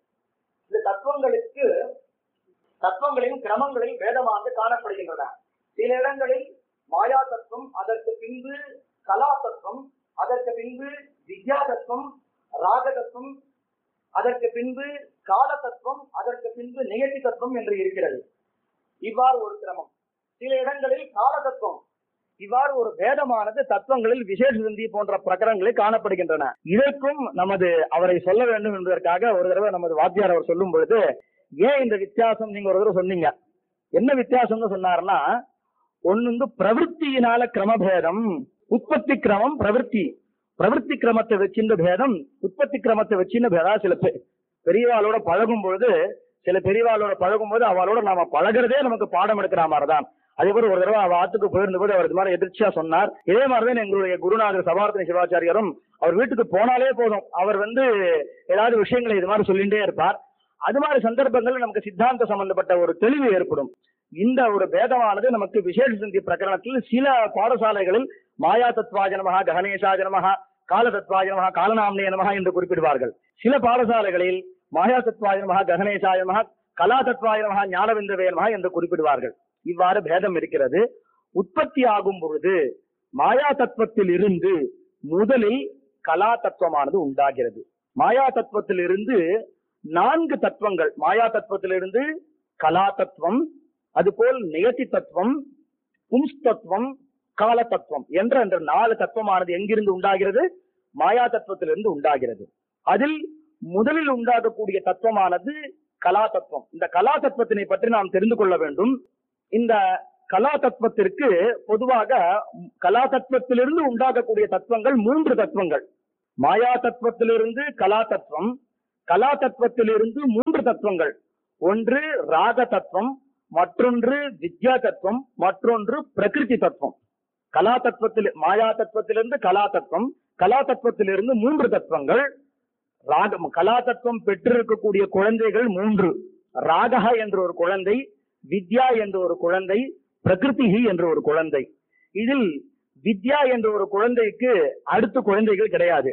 இந்த தத்துவங்களுக்கு தத்துவங்களின் கிரமங்களில் வேதமானது காணப்படுகின்றன சில இடங்களில் மாயா தத்துவம் அதற்கு பின்பு கலா தத்துவம் அதற்கு பின்பு வித்யா தத்துவம் ராக தத்துவம் அதற்கு பின்பு கால தத்துவம் அதற்கு பின்பு நிகழ்ச்சி தத்துவம் என்று இருக்கிறது இவ்வாறு ஒரு கிரமம் சில இடங்களில் கால தத்துவம் இவ்வாறு ஒரு வேதமானது தத்துவங்களில் விசேஷ சிந்தி போன்ற பிரகரங்களில் காணப்படுகின்றன இதற்கும் நமது அவரை சொல்ல வேண்டும் என்பதற்காக ஒரு தடவை நமது வாத்தியார் அவர் சொல்லும் பொழுது ஏன் இந்த வித்தியாசம் நீங்க ஒரு தடவை சொன்னீங்க என்ன வித்தியாசம்னு சொன்னாருன்னா ஒண்ணு வந்து பிரவருத்தியினால கிரமபேதம் உற்பத்தி கிரமம் பிரவருத்தி பிரவருத்தி கிரமத்தை வச்சிருந்த பேதம் உற்பத்தி கிரமத்தை வச்சிருந்த பேதா சில பேர் பெரியவாளோட பழகும் பொழுது சில பெரியவாளோட பழகும் போது அவளோட நாம பழகிறதே நமக்கு பாடம் எடுக்கிற மாதிரிதான் அதே போல ஒரு தடவை அவ ஆத்துக்கு போயிருந்த போது அவர் இது மாதிரி எதிர்ச்சியா சொன்னார் இதே மாதிரிதான் எங்களுடைய குருநாதர் சபார்த்தனை சிவாச்சாரியரும் அவர் வீட்டுக்கு போனாலே போதும் அவர் வந்து ஏதாவது விஷயங்களை இது மாதிரி சொல்லிட்டே இருப்பார் அது மாதிரி சந்தர்ப்பங்கள்ல நமக்கு சித்தாந்த சம்பந்தப்பட்ட ஒரு தெளிவு ஏற்படும் இந்த ஒரு பேதமானது நமக்கு விசேஷ சிந்தி பிரகரணத்தில் சில பாடசாலைகளில் மாயா தத்வாஜ நமகா ககணேஷாஜ நமகா கால தத்வாஜ நமகா காலநாம்னே நமகா என்று குறிப்பிடுவார்கள் சில பாடசாலைகளில் மாயா தத்வாஜ நமகா ககணேஷாய நமகா கலா தத்வாய நமகா ஞானவிந்தவே நமகா என்று குறிப்பிடுவார்கள் இவ்வாறு பேதம் இருக்கிறது உற்பத்தி ஆகும் பொழுது மாயா தத்துவத்தில் இருந்து முதலில் கலா தத்துவமானது உண்டாகிறது மாயா தத்துவத்தில் இருந்து நான்கு தத்துவங்கள் மாயா தத்துவத்திலிருந்து கலா தத்துவம் அதுபோல் நியதி தத்துவம் பும்ஸ் தத்துவம் கால தத்துவம் என்ற அந்த நாலு தத்துவமானது எங்கிருந்து உண்டாகிறது மாயா தத்துவத்திலிருந்து உண்டாகிறது அதில் முதலில் உண்டாகக்கூடிய தத்துவமானது கலா தத்துவம் இந்த கலா தத்துவத்தினை பற்றி நாம் தெரிந்து கொள்ள வேண்டும் இந்த கலா தத்துவத்திற்கு பொதுவாக கலா தத்துவத்திலிருந்து உண்டாகக்கூடிய தத்துவங்கள் மூன்று தத்துவங்கள் மாயா தத்துவத்திலிருந்து கலா தத்துவம் கலா தத்துவத்திலிருந்து மூன்று தத்துவங்கள் ஒன்று ராக தத்துவம் மற்றொன்று வித்யா தத்துவம் மற்றொன்று பிரகிருதி தத்துவம் கலா தத்துவத்தில் மாயா தத்துவத்திலிருந்து கலா தத்துவம் கலா தத்துவத்திலிருந்து மூன்று தத்துவங்கள் ராகம் கலா தத்துவம் பெற்றிருக்கக்கூடிய குழந்தைகள் மூன்று ராகஹ என்ற ஒரு குழந்தை வித்யா என்ற ஒரு குழந்தை பிரகிருதிஹி என்ற ஒரு குழந்தை இதில் வித்யா என்ற ஒரு குழந்தைக்கு அடுத்த குழந்தைகள் கிடையாது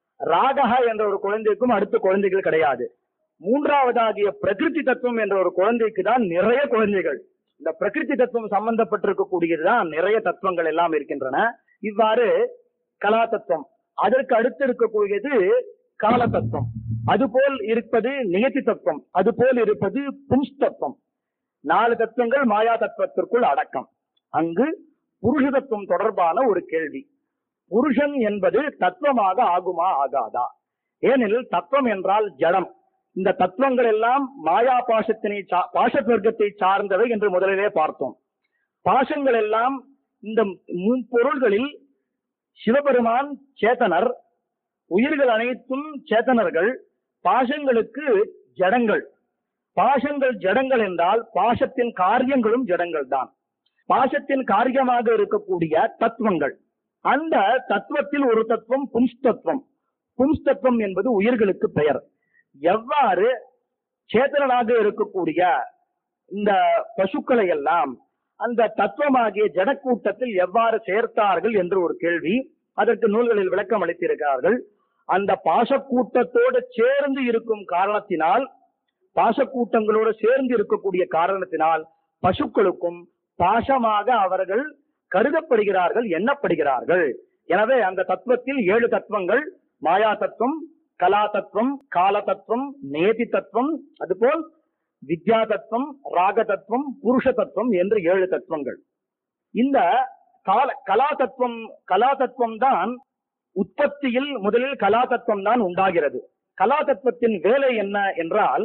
ராகஹ என்ற ஒரு குழந்தைக்கும் அடுத்த குழந்தைகள் கிடையாது மூன்றாவதாகிய பிரகிருதி தத்துவம் என்ற ஒரு குழந்தைக்கு தான் நிறைய குழந்தைகள் இந்த பிரகிருதி தத்துவம் சம்பந்தப்பட்டிருக்கக்கூடியதுதான் நிறைய தத்துவங்கள் எல்லாம் இருக்கின்றன இவ்வாறு கலா தத்துவம் அதற்கு அடுத்து இருக்கக்கூடியது கால தத்துவம் அதுபோல் இருப்பது நியதி தத்துவம் அதுபோல் இருப்பது பும்ஸ் தத்துவம் நாலு தத்துவங்கள் மாயா தத்துவத்திற்குள் அடக்கம் அங்கு புருஷ தத்துவம் தொடர்பான ஒரு கேள்வி புருஷன் என்பது தத்துவமாக ஆகுமா ஆகாதா ஏனெனில் தத்துவம் என்றால் ஜடம் இந்த தத்துவங்கள் எல்லாம் மாயா பாசத்தினை சா- பாச வர்க்கத்தை சார்ந்தவை என்று முதலிலே பார்த்தோம் பாசங்கள் எல்லாம் இந்த பொருள்களில் சிவபெருமான் சேத்தனர் உயிர்கள் அனைத்தும் சேத்தனர்கள் பாசங்களுக்கு ஜடங்கள் பாசங்கள் ஜடங்கள் என்றால் பாசத்தின் காரியங்களும் ஜடங்கள் தான் பாசத்தின் காரியமாக இருக்கக்கூடிய தத்துவங்கள் அந்த தத்துவத்தில் ஒரு தத்துவம் பும்ஸ் தத்துவம் பும்ஸ் தத்துவம் என்பது உயிர்களுக்கு பெயர் எவ்வாறு சேத்தனனாக இருக்கக்கூடிய இந்த பசுக்களை எல்லாம் அந்த தத்துவமாகிய ஜடக்கூட்டத்தில் எவ்வாறு சேர்த்தார்கள் என்று ஒரு கேள்வி அதற்கு நூல்களில் விளக்கம் அளித்திருக்கிறார்கள் அந்த பாசக்கூட்டத்தோடு சேர்ந்து இருக்கும் காரணத்தினால் பாசக்கூட்டங்களோடு சேர்ந்து இருக்கக்கூடிய காரணத்தினால் பசுக்களுக்கும் பாசமாக அவர்கள் கருதப்படுகிறார்கள் எண்ணப்படுகிறார்கள் எனவே அந்த தத்துவத்தில் ஏழு தத்துவங்கள் மாயா தத்துவம் கலா தத்துவம் கால தத்துவம் நேதி தத்துவம் அதுபோல் வித்யா தத்துவம் ராக தத்துவம் புருஷ தத்துவம் என்று ஏழு தத்துவங்கள் இந்த கால கலா தத்துவம் கலா தத்துவம் தான் உற்பத்தியில் முதலில் கலா தத்துவம் தான் உண்டாகிறது கலா தத்துவத்தின் வேலை என்ன என்றால்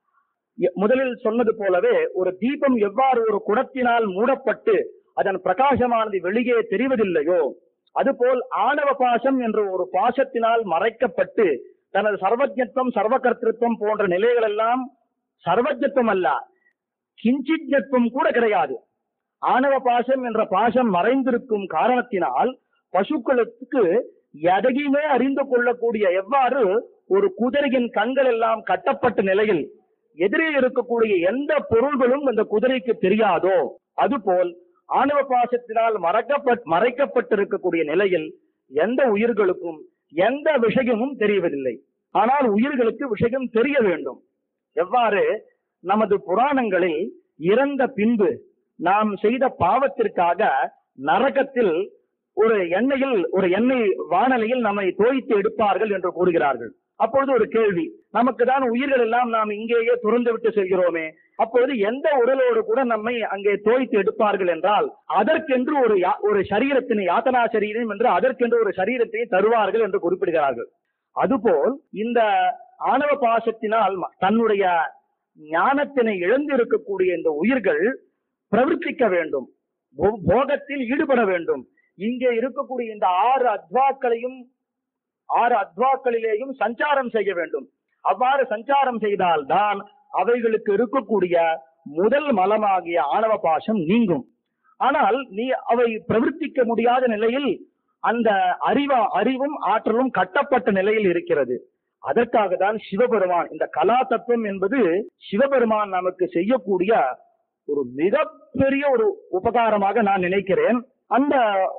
எ- முதலில் சொன்னது போலவே ஒரு தீபம் எவ்வாறு ஒரு குடத்தினால் மூடப்பட்டு அதன் பிரகாசமானது வெளியே தெரிவதில்லையோ அதுபோல் ஆணவ பாசம் என்ற ஒரு பாசத்தினால் மறைக்கப்பட்டு தனது சர்வஜத்துவம் சர்வகர்த்திருவம் போன்ற நிலைகள் எல்லாம் சர்வஜத்துவம் அல்ல கிஞ்சிஜத்துவம் கூட கிடையாது ஆணவ பாசம் என்ற பாசம் மறைந்திருக்கும் காரணத்தினால் பசுக்களுக்கு எதையுமே அறிந்து கொள்ளக்கூடிய எவ்வாறு ஒரு குதிரையின் கண்கள் எல்லாம் கட்டப்பட்ட நிலையில் எதிரே இருக்கக்கூடிய எந்த பொருள்களும் அந்த குதிரைக்கு தெரியாதோ அதுபோல் ஆணவ பாசத்தினால் மறக்கப்பட் மறைக்கப்பட்டிருக்கக்கூடிய நிலையில் எந்த உயிர்களுக்கும் எந்த விஷயமும் தெரியவதில்லை ஆனால் உயிர்களுக்கு விஷயம் தெரிய வேண்டும் எவ்வாறு நமது புராணங்களில் இறந்த பின்பு நாம் செய்த பாவத்திற்காக நரகத்தில் ஒரு எண்ணெயில் ஒரு எண்ணெய் வானலியில் நம்மை தோய்த்து எடுப்பார்கள் என்று கூறுகிறார்கள் அப்பொழுது ஒரு கேள்வி நமக்கு தான் உயிர்கள் எல்லாம் நாம் இங்கேயே துறந்து விட்டு செல்கிறோமே அப்பொழுது எந்த உடலோடு கூட நம்மை அங்கே தோய்த்து எடுப்பார்கள் என்றால் அதற்கென்று ஒரு யா- ஒரு சரீரத்தினை யாத்தனா சரீரம் என்று அதற்கென்று ஒரு சரீரத்தை தருவார்கள் என்று குறிப்பிடுகிறார்கள் அதுபோல் இந்த ஆணவ பாசத்தினால் ம- தன்னுடைய ஞானத்தினை இழந்து இருக்கக்கூடிய இந்த உயிர்கள் பிரவர்த்திக்க வேண்டும் போ- போகத்தில் ஈடுபட வேண்டும் இங்கே இருக்கக்கூடிய இந்த ஆறு அத்வாக்களையும் ஆறு அத்வாக்களிலேயும் சஞ்சாரம் செய்ய வேண்டும் அவ்வாறு சஞ்சாரம் செய்தால்தான் அவைகளுக்கு இருக்கக்கூடிய முதல் மலமாகிய ஆணவ பாசம் நீங்கும் ஆனால் நீ அவை பிரவர்த்திக்க முடியாத நிலையில் அந்த அறிவா அறிவும் ஆற்றலும் கட்டப்பட்ட நிலையில் இருக்கிறது அதற்காக தான் சிவபெருமான் இந்த கலா தத்துவம் என்பது சிவபெருமான் நமக்கு செய்யக்கூடிய ஒரு மிகப்பெரிய ஒரு உபகாரமாக நான் நினைக்கிறேன் அந்த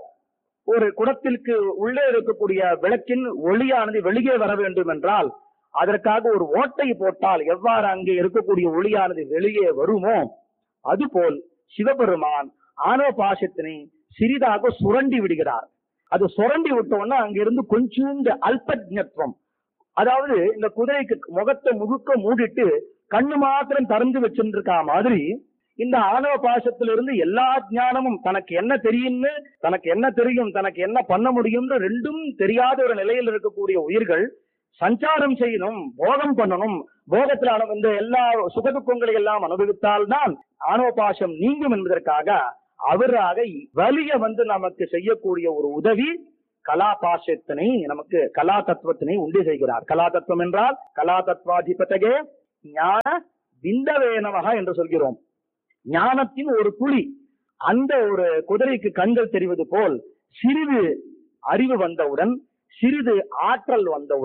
ஒரு குடத்திற்கு உள்ளே இருக்கக்கூடிய விளக்கின் ஒளியானது வெளியே வர வேண்டும் என்றால் அதற்காக ஒரு ஓட்டை போட்டால் எவ்வாறு அங்கே இருக்கக்கூடிய ஒளியானது வெளியே வருமோ அதுபோல் சிவபெருமான் ஆணவ பாசத்தினை சிறிதாக சுரண்டி விடுகிறார் அது சுரண்டி விட்டோம்னா அங்கிருந்து கொஞ்சோண்டு அல்பஜத்வம் அதாவது இந்த குதிரைக்கு முகத்தை முழுக்க மூடிட்டு கண்ணு மாத்திரம் திறந்து வச்சுருக்கா மாதிரி இந்த ஆணவ பாசத்திலிருந்து எல்லா ஞானமும் தனக்கு என்ன தெரியும்னு தனக்கு என்ன தெரியும் தனக்கு என்ன பண்ண முடியும்னு ரெண்டும் தெரியாத ஒரு நிலையில் இருக்கக்கூடிய உயிர்கள் சஞ்சாரம் செய்யணும் போகம் பண்ணணும் போகத்தில் அனு- இந்த எல்லா சுகதுக்கங்களை எல்லாம் அனுபவித்தால்தான் ஆணவ பாசம் நீங்கும் என்பதற்காக அவராக வலிய வந்து நமக்கு செய்யக்கூடிய ஒரு உதவி கலா பாசத்தினை நமக்கு கலா தத்துவத்தினை உண்டு செய்கிறார் கலா தத்துவம் என்றால் கலா தத்துவாதிபத்தகே ஞான விந்தவேனமக என்று சொல்கிறோம் ஞானத்தின் ஒரு துளி அந்த ஒரு குதிரைக்கு கண்கள் தெரிவது போல் சிறிது அறிவு வந்தவுடன் சிறிது ஆற்றல் வந்தவுடன்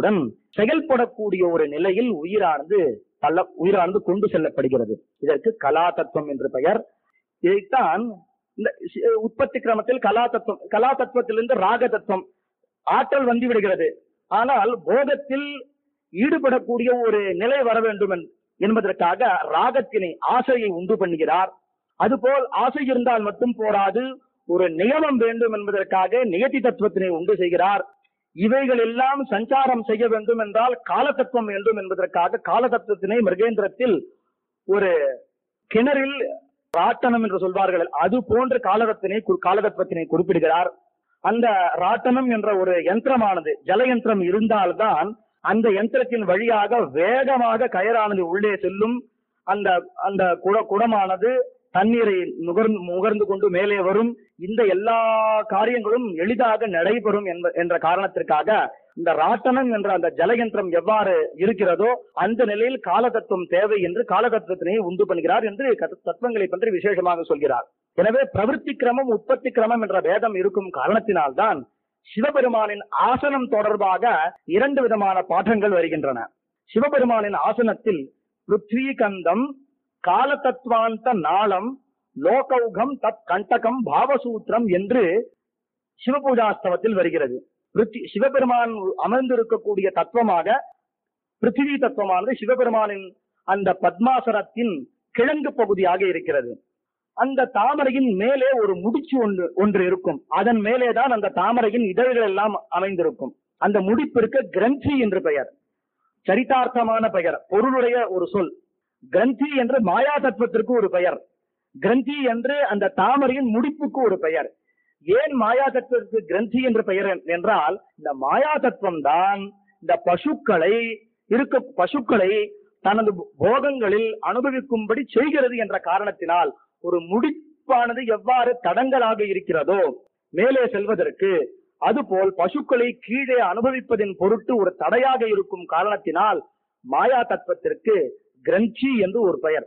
செயல்படக்கூடிய ஒரு நிலையில் உயிரானது தள்ள உயிரானது கொண்டு செல்லப்படுகிறது இதற்கு கலா தத்துவம் என்று பெயர் இதைத்தான் இந்த சி- உற்பத்தி கிரமத்தில் கலா தத்துவம் கலா தத்துவத்திலிருந்து ராக தத்துவம் ஆற்றல் வந்து விடுகிறது ஆனால் போகத்தில் ஈடுபடக்கூடிய ஒரு நிலை வர வேண்டும் என்- என்பதற்காக ராகத்தினை ஆசையை உண்டு பண்ணுகிறார் அதுபோல் ஆசை இருந்தால் மட்டும் போராது ஒரு நியமம் வேண்டும் என்பதற்காக நியதி தத்துவத்தினை உண்டு செய்கிறார் இவைகள் எல்லாம் சஞ்சாரம் செய்ய வேண்டும் என்றால் கால தத்துவம் வேண்டும் என்பதற்காக கால தத்துவத்தினை மிருகேந்திரத்தில் ஒரு கிணறில் ராட்டனம் என்று சொல்வார்கள் அது போன்ற காலதத்தினை காலதத்துவத்தினை குறிப்பிடுகிறார் அந்த ராட்டனம் என்ற ஒரு யந்திரமானது ஜல யந்திரம் இருந்தால்தான் அந்த யந்திரத்தின் வழியாக வேகமாக கயரானது உள்ளே செல்லும் அந்த அந்த குட குடமானது தண்ணீரை நுகர்ந்து முகர்ந்து கொண்டு மேலே வரும் இந்த எல்லா காரியங்களும் எளிதாக நடைபெறும் என்ப- என்ற காரணத்திற்காக இந்த ராட்டனம் என்ற அந்த ஜலயந்திரம் எவ்வாறு இருக்கிறதோ அந்த நிலையில் காலதத்துவம் தேவை என்று காலதத்துவத்தினை உண்டு பண்ணுகிறார் என்று கத- தத்துவங்களை பற்றி விசேஷமாக சொல்கிறார் எனவே பிரவிற்த்தி கிரமம் உற்பத்தி கிரமம் என்ற வேதம் இருக்கும் காரணத்தினால்தான் சிவபெருமானின் ஆசனம் தொடர்பாக இரண்டு விதமான பாடங்கள் வருகின்றன சிவபெருமானின் ஆசனத்தில் பிருத்வி கந்தம் காலதத்வாந்த நாளம் லோகௌகம் தத் கண்டகம் பாவசூத்திரம் என்று சிவபூஜாஸ்தவத்தில் வருகிறது பிருத்தி- சிவபெருமான் அமர்ந்திருக்கக்கூடிய தத்துவமாக பிருத்திவி தத்துவமானது சிவபெருமானின் அந்த பத்மாசனத்தின் கிழங்கு பகுதியாக இருக்கிறது அந்த தாமரையின் மேலே ஒரு முடிச்சு ஒன்று ஒன்று இருக்கும் அதன் மேலேதான் அந்த தாமரையின் இதழ்கள் எல்லாம் அமைந்திருக்கும் அந்த முடிப்பிற்கு கிரந்தி என்று பெயர் சரிதார்த்தமான பெயர் பொருளுடைய ஒரு சொல் கிரந்தி என்று மாயா தத்துவத்திற்கு ஒரு பெயர் கிரந்தி என்று அந்த தாமரையின் முடிப்புக்கு ஒரு பெயர் ஏன் மாயா தத்துவத்திற்கு கிரந்தி என்று பெயர் என்- என்றால் இந்த மாயா தத்துவம் தான் இந்த பசுக்களை இருக்க பசுக்களை தனது போகங்களில் அனுபவிக்கும்படி செய்கிறது என்ற காரணத்தினால் ஒரு முடிப்பானது எவ்வாறு தடங்கலாக இருக்கிறதோ மேலே செல்வதற்கு அதுபோல் பசுக்களை கீழே அனுபவிப்பதின் பொருட்டு ஒரு தடையாக இருக்கும் காரணத்தினால் மாயா தத்துவத்திற்கு கிரந்தி என்று ஒரு பெயர்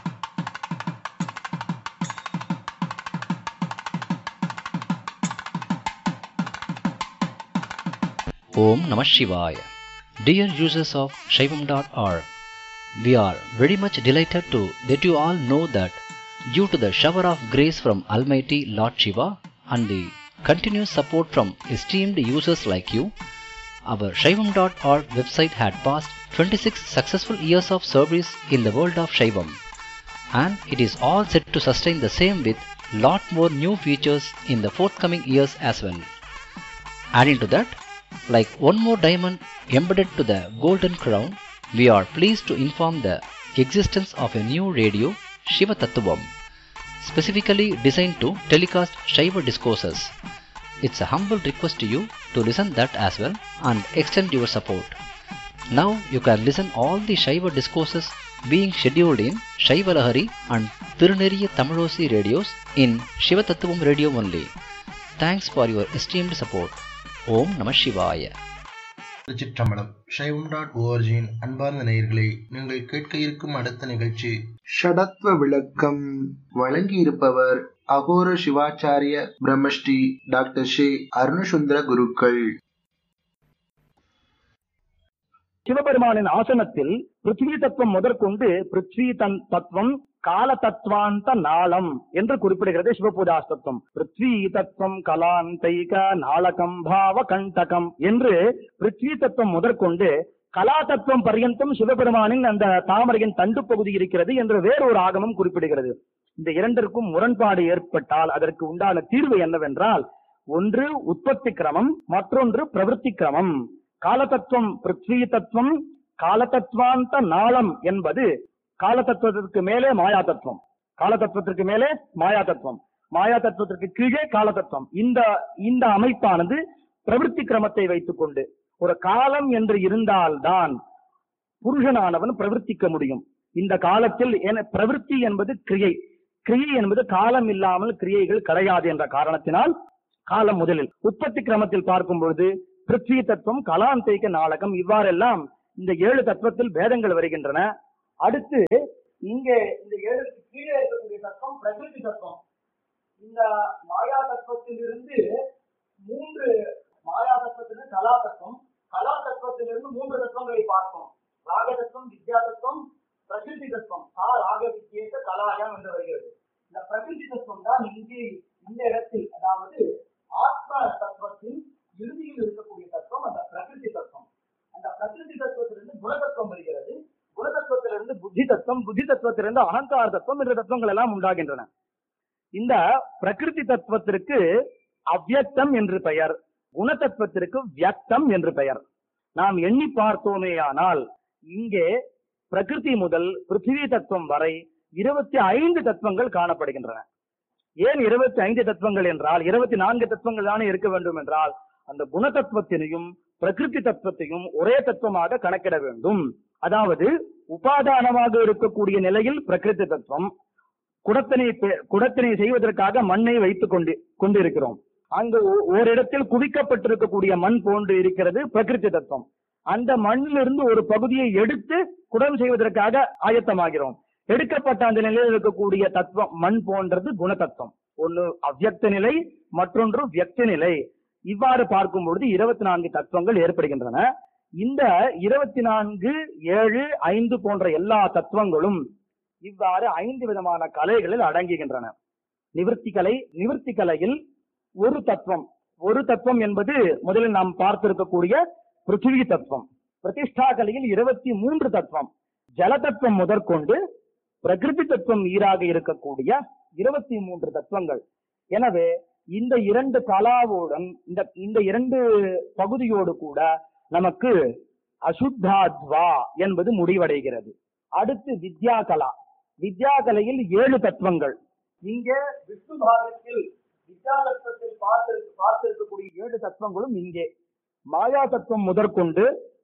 Om Namah Shivaya. Dear users of Shaivam.org, we are very much delighted to let you all know that due to the shower of grace from Almighty Lord Shiva and the continuous support from esteemed users like you, our Shaivam.org website had passed 26 successful years of service in the world of Shaivam and it is all set to sustain the same with lot more new features in the forthcoming years as well. Adding to that, like one more diamond embedded to the golden crown, we are pleased to inform the existence of a new radio, Shiva Tattvam, specifically designed to telecast Shiva discourses. It's a humble request to you to listen that as well and extend your support. Now you can listen all the Shiva discourses being scheduled in Shiva Lahari and Tiruneriya Tamilosi radios in Shiva Tattvam radio only. Thanks for your esteemed support. ஓம் நம சிவாய திருச்சிற்றம்பலம் சைவம் டாட் ஓஆர்ஜியின் அன்பார்ந்த நேயர்களே நீங்கள் கேட்க இருக்கும் அடுத்த நிகழ்ச்சி ஷடத்வ விளக்கம் வழங்கியிருப்பவர் அகோர சிவாச்சாரிய பிரம்மஸ்ரீ டாக்டர் ஷே அருணசுந்தர குருக்கள் சிவபெருமானின் ஆசனத்தில் பிருத்வி தத்துவம் முதற்கொண்டு பிருத்வி தன் தத்துவம் கால தத்துவாந்த நாளம் என்று குறிப்பிடுகிறது சிவபூஜாஸ்தத்துவம் பிருத்வி தத்துவம் கலாந்தைக நாளகம் பாவ கண்டகம் என்று பிருத்வி தத்துவம் முதற்கொண்டு கலா தத்துவம் பர்யந்தம் சிவபெருமானின் அந்த தாமரையின் தண்டு பகுதி இருக்கிறது என்று வேறொரு ஆகமம் குறிப்பிடுகிறது இந்த இரண்டிற்கும் முரண்பாடு ஏற்பட்டால் அதற்கு உண்டான தீர்வு என்னவென்றால் ஒன்று உற்பத்தி கிரமம் மற்றொன்று பிரவருத்தி கிரமம் காலதத்துவம் பிருத்வி தத்துவம் காலதத்துவாந்த நாளம் என்பது காலதத்துவத்திற்கு மேலே மாயா தத்துவம் காலதத்துவத்திற்கு மேலே மாயா தத்துவம் மாயா தத்துவத்திற்கு கீழே காலதத்துவம் இந்த இந்த அமைப்பானது பிரவருத்தி கிரமத்தை வைத்துக் கொண்டு ஒரு காலம் என்று இருந்தால்தான் புருஷனானவன் பிரவர்த்திக்க முடியும் இந்த காலத்தில் என பிரவருத்தி என்பது கிரியை கிரியை என்பது காலம் இல்லாமல் கிரியைகள் கிடையாது என்ற காரணத்தினால் காலம் முதலில் உற்பத்தி கிரமத்தில் பார்க்கும் பொழுது பிருத்வி தத்துவம் கலாந்தைக்க நாடகம் இவ்வாறெல்லாம் இந்த ஏழு தத்துவத்தில் பேதங்கள் வருகின்றன அடுத்து இங்கே இந்த ஏழுக்கு கீழே இருக்கக்கூடிய தத்துவம் பிரகிருதி தத்துவம் இந்த மாயா தத்துவத்திலிருந்து மூன்று மாயா தத்துவத்திலிருந்து கலா தத்துவம் கலா தத்துவத்திலிருந்து மூன்று தத்துவங்களை பார்த்தோம் ராக தத்துவம் வித்யா தத்துவம் பிரகிருதி தத்துவம் கா ராக வித்யேக கலாயம் என்று வருகிறது இந்த பிரகிருதி தத்துவம் தான் இங்கே இந்த இடத்தில் அதாவது ஆத்ம தத்துவத்தின் இறுதியில் இருக்கக்கூடிய தத்துவம் அந்த பிரகிருதி தத்துவம் அந்த பிரகிருதி தத்துவத்திலிருந்து குணதத்துவம் வருகிறது குணதத்துவத்திலிருந்து புத்தி தத்துவம் புத்தி தத்துவத்திலிருந்து அகங்கார தத்துவம் என்ற தத்துவங்கள் எல்லாம் உண்டாகின்றன இந்த பிரகிருதி தத்துவத்திற்கு அவ்யக்தம் என்று பெயர் குணதத்துவத்திற்கு வியக்தம் என்று பெயர் நாம் எண்ணி பார்த்தோமேயானால் இங்கே பிரகிருதி முதல் பிருத்திவி தத்துவம் வரை இருபத்தி ஐந்து தத்துவங்கள் காணப்படுகின்றன ஏன் இருபத்தி ஐந்து தத்துவங்கள் என்றால் இருபத்தி நான்கு தத்துவங்கள் தானே இருக்க வேண்டும் என்றால் அந்த குணதத்துவத்தினையும் பிரகிருதி தத்துவத்தையும் ஒரே தத்துவமாக கணக்கிட வேண்டும் அதாவது உபாதானமாக இருக்கக்கூடிய நிலையில் பிரகிருதி தத்துவம் குடத்தினை பெ- குடத்தினை செய்வதற்காக மண்ணை வைத்துக் கொண்டு கொண்டிருக்கிறோம் அங்கு ஓ- ஓரிடத்தில் குவிக்கப்பட்டிருக்கக்கூடிய மண் போன்று இருக்கிறது பிரகிருதி தத்துவம் அந்த மண்ணிலிருந்து ஒரு பகுதியை எடுத்து குடம் செய்வதற்காக ஆயத்தமாகிறோம் எடுக்கப்பட்ட அந்த நிலையில் இருக்கக்கூடிய தத்துவம் மண் போன்றது குணதத்துவம் ஒன்னு அவ்யக்த நிலை மற்றொன்று வியக்த நிலை இவ்வாறு பார்க்கும் பொழுது இருபத்தி நான்கு தத்துவங்கள் ஏற்படுகின்றன இந்த இருபத்தி நான்கு ஏழு ஐந்து போன்ற எல்லா தத்துவங்களும் இவ்வாறு ஐந்து விதமான கலைகளில் அடங்குகின்றன நிவர்த்தி கலை நிவர்த்தி கலையில் ஒரு தத்துவம் ஒரு தத்துவம் என்பது முதலில் நாம் பார்த்திருக்கக்கூடிய பிருத்திவி தத்துவம் பிரதிஷ்டா கலையில் இருபத்தி மூன்று தத்துவம் ஜல தத்துவம் முதற்கொண்டு பிரகிருதி தத்துவம் ஈராக இருக்கக்கூடிய இருபத்தி மூன்று தத்துவங்கள் எனவே இந்த இரண்டு கலாவுடன் இந்த இந்த இரண்டு பகுதியோடு கூட நமக்கு அசுத்தாத்வா என்பது முடிவடைகிறது அடுத்து வித்யா கலா வித்யா கலையில் ஏழு தத்துவங்கள் இங்கே விஷ்ணு பாகத்தில் வித்யா தத்துவத்தில் பார்த்திருக்க பார்த்திருக்கக்கூடிய ஏழு தத்துவங்களும் இங்கே மாயா தத்துவம் முதற்கொண்டு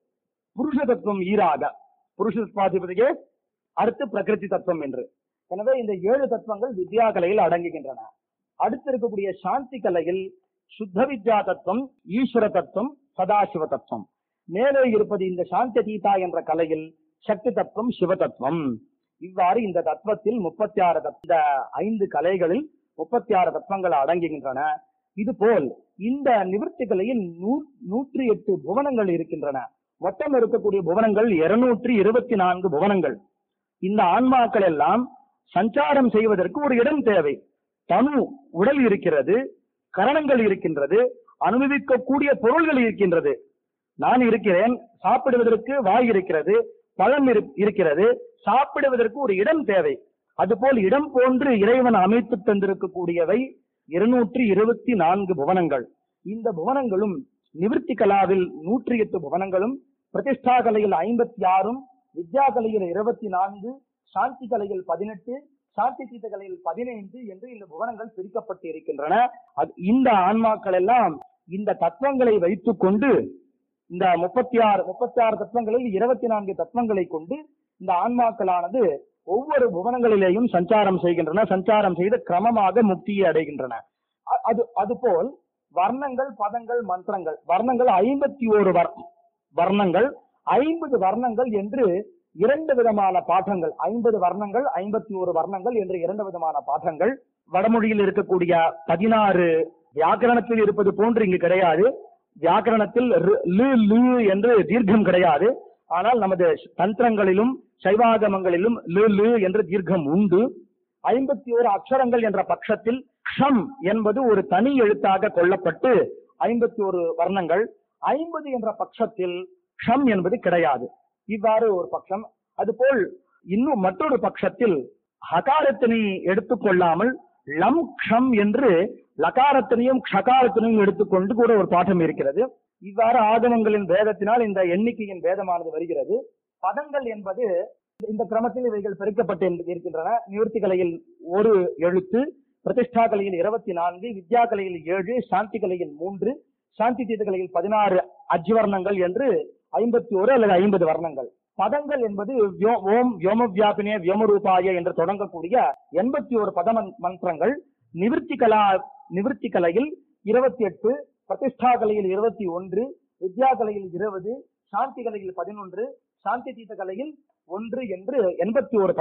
புருஷ தத்துவம் ஈராக புருஷ தத்துவாதிபதியே அடுத்து பிரகிருதி தத்துவம் என்று எனவே இந்த ஏழு தத்துவங்கள் வித்யா கலையில் அடங்குகின்றன அடுத்து இருக்கக்கூடிய சாந்தி கலையில் சுத்த வித்யா தத்துவம் ஈஸ்வர தத்துவம் சதாசிவ தத்துவம் மேலே இருப்பது இந்த சாந்தி தீதா என்ற கலையில் சக்தி தத்துவம் சிவ தத்துவம் இவ்வாறு இந்த தத்துவத்தில் முப்பத்தி ஆறு இந்த ஐந்து கலைகளில் முப்பத்தி ஆறு தத்துவங்கள் அடங்குகின்றன இதுபோல் இந்த நிவர்த்தி கலையில் நூ- நூற்றி எட்டு புவனங்கள் இருக்கின்றன மொத்தம் இருக்கக்கூடிய புவனங்கள் இருநூற்றி இருபத்தி நான்கு புவனங்கள் இந்த ஆன்மாக்கள் எல்லாம் சஞ்சாரம் செய்வதற்கு ஒரு இடம் தேவை தனு உடல் இருக்கிறது கரணங்கள் இருக்கின்றது அனுபவிக்கக்கூடிய பொருள்கள் இருக்கின்றது நான் இருக்கிறேன் சாப்பிடுவதற்கு வாய் இருக்கிறது பழம் இரு- இருக்கிறது சாப்பிடுவதற்கு ஒரு இடம் தேவை அதுபோல் இடம் போன்று இறைவன் அமைத்து தந்திருக்கக்கூடியவை இருநூற்றி இருபத்தி நான்கு புவனங்கள் இந்த புவனங்களும் நிவிருத்தி கலாவில் நூற்றி எட்டு புவனங்களும் பிரதிஷ்டா கலையில் ஐம்பத்தி ஆறும் வித்யா கலையில் இருபத்தி நான்கு சாந்தி கலையில் பதினெட்டு சாந்தி தீத்த கலையில் பதினைந்து என்று இந்த புவனங்கள் பிரிக்கப்பட்டு இருக்கின்றன அது இந்த ஆன்மாக்கள் எல்லாம் இந்த தத்துவங்களை வைத்துக் கொண்டு இந்த முப்பத்தி ஆறு முப்பத்தி ஆறு தத்துவங்களில் இருபத்தி நான்கு தத்துவங்களை கொண்டு இந்த ஆன்மாக்களானது ஒவ்வொரு புவனங்களிலேயும் சஞ்சாரம் செய்கின்றன சஞ்சாரம் செய்து கிரமமாக முக்தியை அடைகின்றன அ- அது அதுபோல் வர்ணங்கள் பதங்கள் மந்திரங்கள் வர்ணங்கள் ஐம்பத்தி ஓரு வர்ணங்கள் ஐம்பது வர்ணங்கள் என்று இரண்டு விதமான பாடங்கள் ஐம்பது வர்ணங்கள் ஐம்பத்தி ஒரு வர்ணங்கள் என்று இரண்டு விதமான பாடங்கள் வடமொழியில் இருக்கக்கூடிய பதினாறு வியாக்கரணத்தில் இருப்பது போன்று இங்கு கிடையாது வியாக்கரணத்தில் ரு, லு லு என்று தீர்க்கம் கிடையாது ஆனால் நமது தந்திரங்களிலும் சைவாகமங்களிலும் லு லு என்ற தீர்க்கம் உண்டு ஐம்பத்தி ஓரு அக்ஷரங்கள் என்ற பட்சத்தில் க்ஷம் என்பது ஒரு தனி எழுத்தாக கொள்ளப்பட்டு ஐம்பத்தி ஒரு வர்ணங்கள் ஐம்பது என்ற பட்சத்தில் க்ஷம் என்பது கிடையாது இவ்வாறு ஒரு பட்சம் அதுபோல் இன்னும் மற்றொரு பட்சத்தில் ஹகாரத்தினை எடுத்துக்கொள்ளாமல் லம் க்ஷம் என்று லகாரத்தினையும் க்ஷகாரத்தினையும் எடுத்துக்கொண்டு கூட ஒரு பாடம் இருக்கிறது இவ்வாறு ஆகமங்களின் வேதத்தினால் இந்த எண்ணிக்கையின் வேதமானது வருகிறது பதங்கள் என்பது இந்த கிரமத்தில் இவைகள் பெருக்கப்பட்டு இருக்கின்றன நிவர்த்தி கலையில் ஒரு எழுத்து பிரதிஷ்டா கலையில் இருபத்தி நான்கு வித்யா கலையில் ஏழு சாந்தி கலையில் மூன்று சாந்தி தீர்த்த கலையில் பதினாறு அஜ்வர்ணங்கள் என்று ஐம்பத்தி ஒரு அல்லது ஐம்பது வர்ணங்கள் பதங்கள் என்பது வியோ- ஓம் வியோம வியாபினே வியோமரூபாய என்று தொடங்கக்கூடிய எண்பத்தி ஒரு பத மன்- மந்திரங்கள் நிவிர்த்தி கலா நிவிர்த்தி கலையில் இருபத்தி எட்டு பிரதிஷ்டா கலையில் இருபத்தி ஒன்று வித்யா கலையில் இருபது சாந்தி கலையில் பதினொன்று சாந்தி தீர்த்த கலையில் ஒன்று என்று எண்பத்தி ஒரு